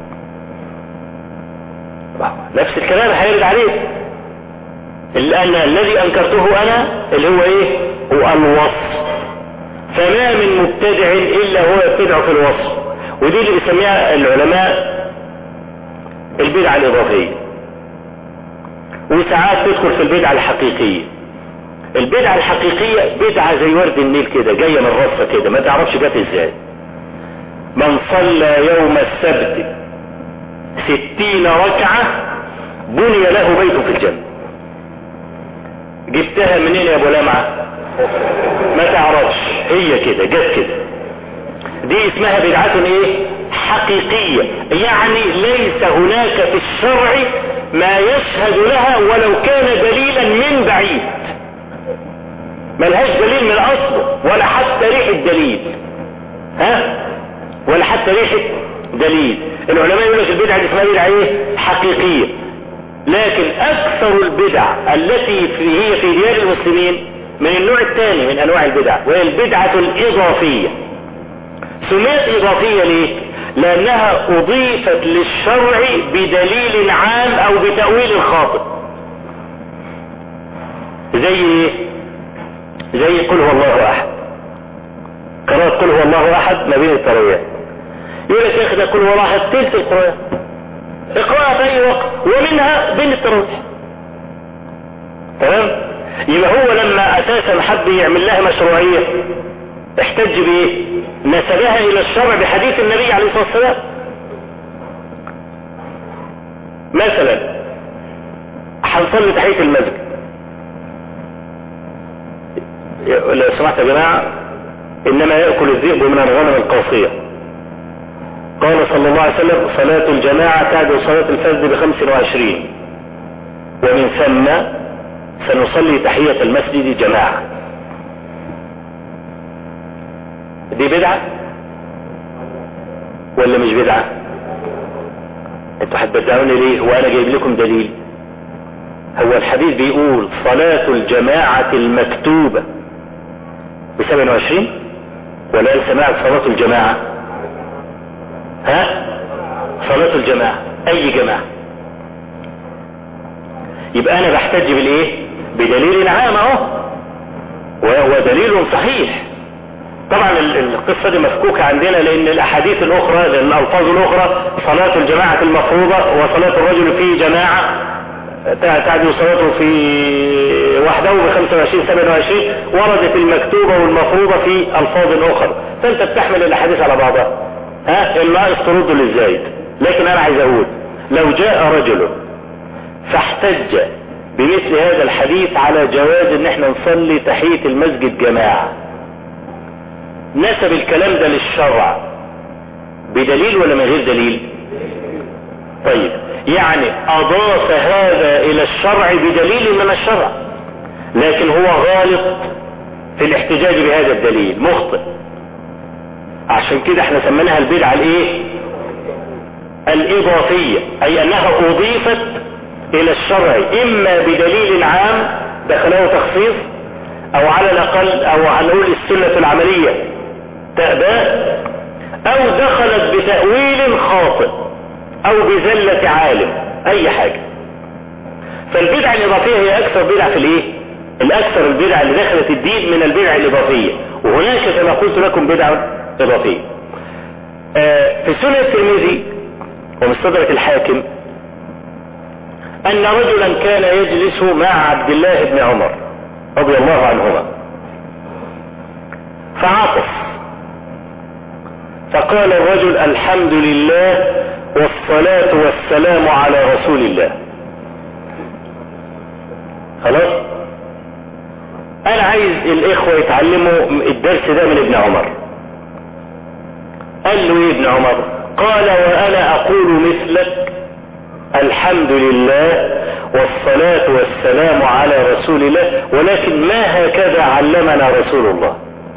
نفس الكلام هيرد عليه لأن الذي أنكرته أنا اللي هو إيه هو الوصف فما من مبتدع إلا هو يبتدع في الوصف ودي اللي بيسميها العلماء البدعة الإضافية وساعات تدخل في البدعة الحقيقية البدعة الحقيقية بدعة زي ورد النيل كده جاية من رصة كده ما تعرفش جت ازاي من صلى يوم السبت ستين ركعة بني له بيت في الجنة جبتها منين يا ابو لمعة ما تعرفش هي كده جت كده دي اسمها بدعة ايه حقيقية يعني ليس هناك في الشرع ما يشهد لها ولو كان دليلا من بعيد ملهاش دليل من اصله ولا حتى ريحة دليل ها ولا حتى ريحة دليل العلماء يقول لك البدعة دي اسمها بدعة ايه حقيقية لكن اكثر البدع التي في هي في ديار المسلمين من النوع الثاني من انواع البدع وهي البدعة الاضافية سميت اضافية ليه لانها اضيفت للشرع بدليل عام او بتأويل خاطئ زي ايه زي قل هو الله احد قراءة قل هو الله احد ما بين التراويح يقول لك يا اخي ده قل هو الله احد تلت القرآن اقرأها في اي وقت ومنها بين التراويح تمام يبقى هو لما اساسا حب يعمل لها مشروعية احتج بايه نسبها الى الشرع بحديث النبي عليه الصلاة والسلام مثلا هنصلي تحية المسجد لو سمحت يا جماعة انما يأكل الذئب من الغنم القاصية قال صلى الله عليه وسلم صلاة الجماعة تعدل صلاة الفجر بخمس وعشرين ومن ثم سنصلي تحية المسجد جماعة دي بدعة ولا مش بدعة انتوا هتبدعوني ليه وانا جايب لكم دليل هو الحديث بيقول صلاة الجماعة المكتوبة ب 27 ولا سماعة صلاة الجماعة ها صلاة الجماعة اي جماعة يبقى انا بحتج بالايه بدليل عام اهو وهو دليل صحيح طبعا القصة دي مفكوكة عندنا لان الاحاديث الاخرى لان الالفاظ الاخرى صلاة الجماعة المفروضة وصلاة الرجل في جماعة تعدل صلاته في وحده ب 25 27 وردت المكتوبة والمفروضة في الفاظ اخرى فانت بتحمل الاحاديث على بعضها ها الناقص ترد للزايد لكن انا عايز اقول لو جاء رجل فاحتج بمثل هذا الحديث على جواز ان احنا نصلي تحية المسجد جماعة نسب الكلام ده للشرع بدليل ولا من غير دليل طيب يعني اضاف هذا الى الشرع بدليل من الشرع لكن هو غالط في الاحتجاج بهذا الدليل مخطئ عشان كده احنا سميناها البدعة الايه الاضافية اي انها اضيفت الى الشرع اما بدليل عام دخله تخصيص او على الاقل او هنقول السنة العملية تأبى او دخلت بتأويل خاطئ او بزلة عالم اي حاجة فالبدع الاضافية هي اكثر بدع في الايه الاكثر البدع اللي دخلت الدين من البدع الاضافية وهناك كما قلت لكم بدع اضافية آه في سنة الترمذي ومستدرك الحاكم ان رجلا كان يجلس مع عبد الله بن عمر رضي الله عنهما فعطف فقال الرجل الحمد لله والصلاة والسلام على رسول الله خلاص انا عايز الاخوة يتعلموا الدرس ده من ابن عمر قال له ايه ابن عمر قال وانا اقول مثلك الحمد لله والصلاة والسلام على رسول الله ولكن ما هكذا علمنا رسول الله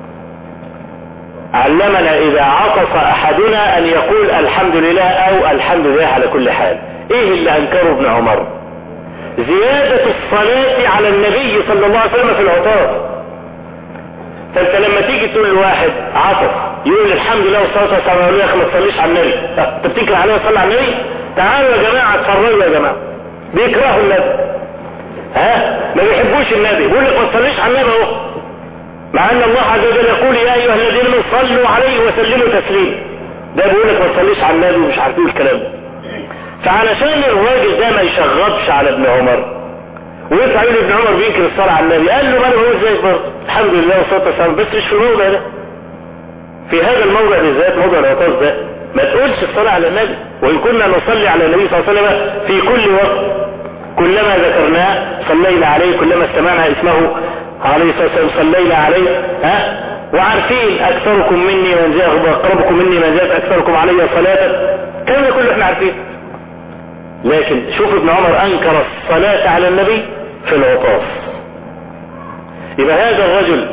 علمنا اذا عطف احدنا ان يقول الحمد لله او الحمد لله على كل حال ايه اللي انكره ابن عمر زيادة الصلاة على النبي صلى الله عليه وسلم في العطاف فانت لما تيجي تقول لواحد عطف يقول الحمد لله والصلاة والسلام يقول يا اخي ما تصليش على النبي انت بتنكر عليه وصلي على النبي تعالوا يا جماعة اتفرجوا يا جماعة بيكرهوا النبي ها ما بيحبوش النبي بيقول لك ما تصليش على النبي اهو مع ان الله عز وجل يقول يا ايها الذين امنوا صلوا عليه وسلموا تسليما ده بيقول لك ما تصليش على النبي ومش عارف ايه الكلام ده فعلشان الراجل ده ما يشغبش على ابن عمر ويطلع يقول ابن عمر بينكر الصلاة على النبي قال له ما انا بقول زيك برضه الحمد لله والصلاة والسلام بس مش في الموضع ده في هذا الموضع بالذات موضع العطاس ده ما تقولش الصلاة على النبي وإن كنا نصلي على النبي صلى الله عليه وسلم في كل وقت كلما ذكرناه صلينا عليه كلما استمعنا اسمه عليه الصلاة والسلام صلينا عليه ها وعارفين أكثركم مني منزلة وأقربكم مني منزلة أكثركم علي صلاة كلام ده كله احنا عارفين لكن شوف ابن عمر أنكر الصلاة على النبي في العطاف يبقى هذا الرجل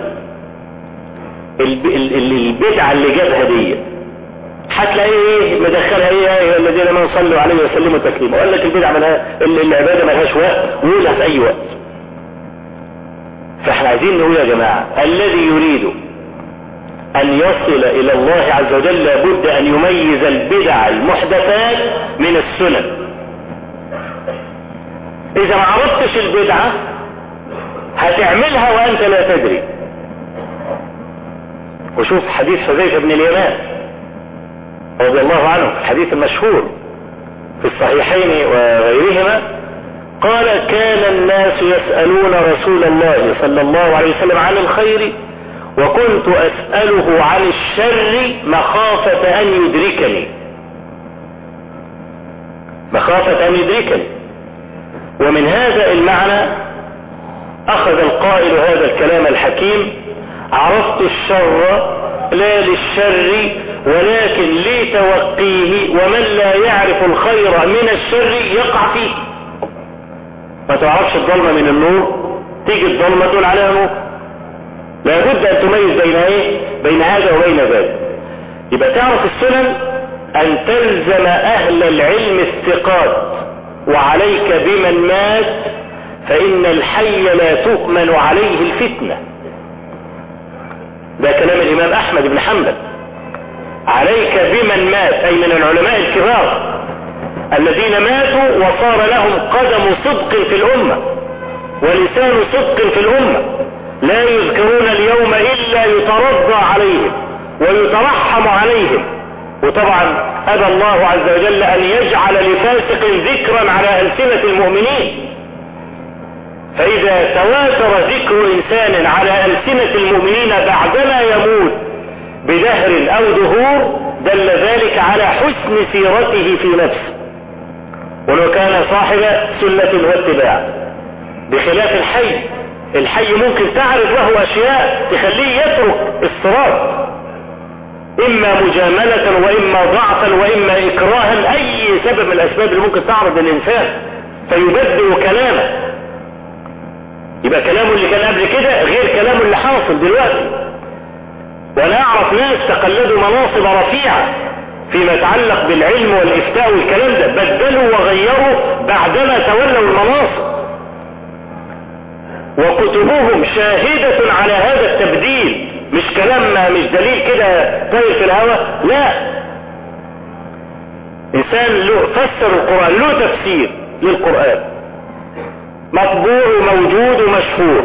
البدعة اللي جابها دي هتلاقيه ايه مدخلها ايه يا الذين امنوا صلوا عليه وسلموا تسليما وقال لك البدعة ملها العبادة ملهاش وقت وقولها في اي وقت فاحنا عايزين نقول يا جماعة الذي يريد ان يصل الى الله عز وجل لابد ان يميز البدع المحدثات من السنن اذا ما عرفتش البدعة هتعملها وانت لا تدري وشوف حديث حذيفة بن اليمان رضي الله عنه الحديث المشهور في الصحيحين وغيرهما قال كان الناس يسألون رسول الله صلى الله عليه وسلم عن الخير وكنت أسأله عن الشر مخافة أن يدركني مخافة أن يدركني ومن هذا المعنى أخذ القائل هذا الكلام الحكيم عرفت الشر لا للشر ولكن لتوقيه ومن لا يعرف الخير من الشر يقع فيه ما تعرفش الظلمة من النور تيجي الظلمة تقول عليها نور لابد ان تميز بين ايه بين هذا وبين ذلك يبقى تعرف السنن ان تلزم اهل العلم الثقات وعليك بمن مات فان الحي لا تؤمن عليه الفتنة ده كلام الامام احمد بن حنبل عليك بمن مات اي من العلماء الكبار الذين ماتوا وصار لهم قدم صدق في الامة ولسان صدق في الامة لا يذكرون اليوم الا يترضى عليهم ويترحم عليهم وطبعا ابى الله عز وجل ان يجعل لفاسق ذكرا على السنة المؤمنين فاذا تواتر ذكر انسان على السنة المؤمنين بعدما يموت بدهر او دهور دل ذلك على حسن سيرته في نفسه ولو كان صاحب سنة واتباع بخلاف الحي الحي ممكن تعرض له اشياء تخليه يترك الصراط اما مجاملة واما ضعفا واما اكراها اي سبب من الاسباب اللي ممكن تعرض الانسان فيبدل كلامه يبقى كلامه اللي كان قبل كده غير كلامه اللي حاصل دلوقتي وانا اعرف ناس تقلدوا مناصب رفيعة فيما يتعلق بالعلم والإفتاء والكلام ده بدلوا وغيروا بعدما تولوا المناصب وكتبهم شاهدة على هذا التبديل مش كلام مش دليل كده طاير في الهواء لا انسان له فسر القرآن له تفسير للقرآن مطبوع وموجود ومشهور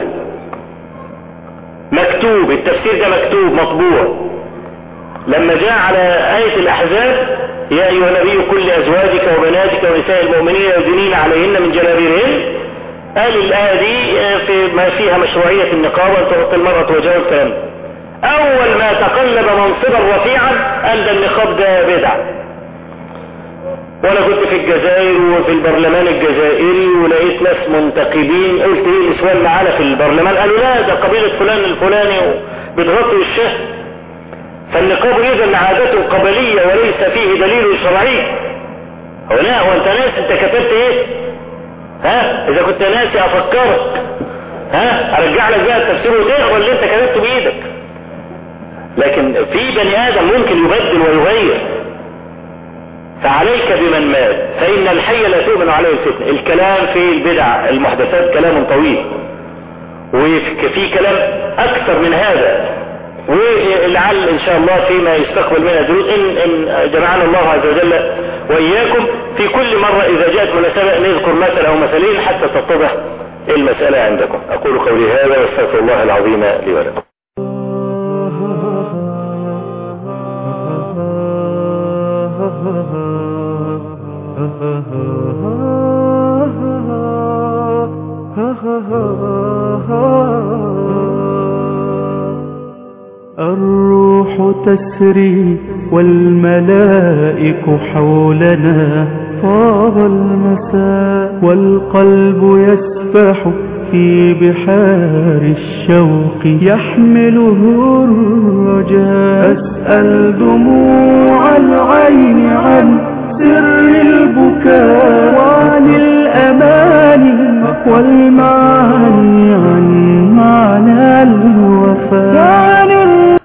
مكتوب التفسير ده مكتوب مطبوع لما جاء على آية الأحزاب يا أيها النبي كل أزواجك وبناتك ونساء المؤمنين يدنين عليهن من جلابيبهن قال الآية دي في ما فيها مشروعية النقاب وأن تغطي المرأة وجهها الكلام أول ما تقلب منصبا رفيعا قال ده النقاب ده بدعة وانا كنت في الجزائر وفي البرلمان الجزائري ولقيت ناس منتقبين قلت ايه النسوان معانا في البرلمان قالوا لا ده قبيلة فلان الفلاني بتغطي وشها فالنقاب اذا عادة قبلية وليس فيه دليل شرعي هو لا هو انت ناس انت كتبت ايه ها اذا كنت ناسي افكرك ها ارجع لك بقى التفسير وتقرا اللي انت كتبته بايدك لكن في بني ادم ممكن يبدل ويغير فعليك بمن مات فإن الحي لا تؤمن عليه الفتنة الكلام في البدع المحدثات كلام طويل وفي كلام أكثر من هذا ولعل إن شاء الله فيما يستقبل منها دروس إن, إن جمعنا الله عز وجل وإياكم في كل مرة إذا جاءت مناسبة نذكر مثل أو مثلين حتى تتضح المسألة عندكم أقول قولي هذا واستغفر الله العظيم لي ولكم الروح تسري والملائك حولنا طاب المساء والقلب يسبح في بحار الشوق يحمله الرجاء أسأل دموع العين عن سر البكاء وعن الأماني والمعاني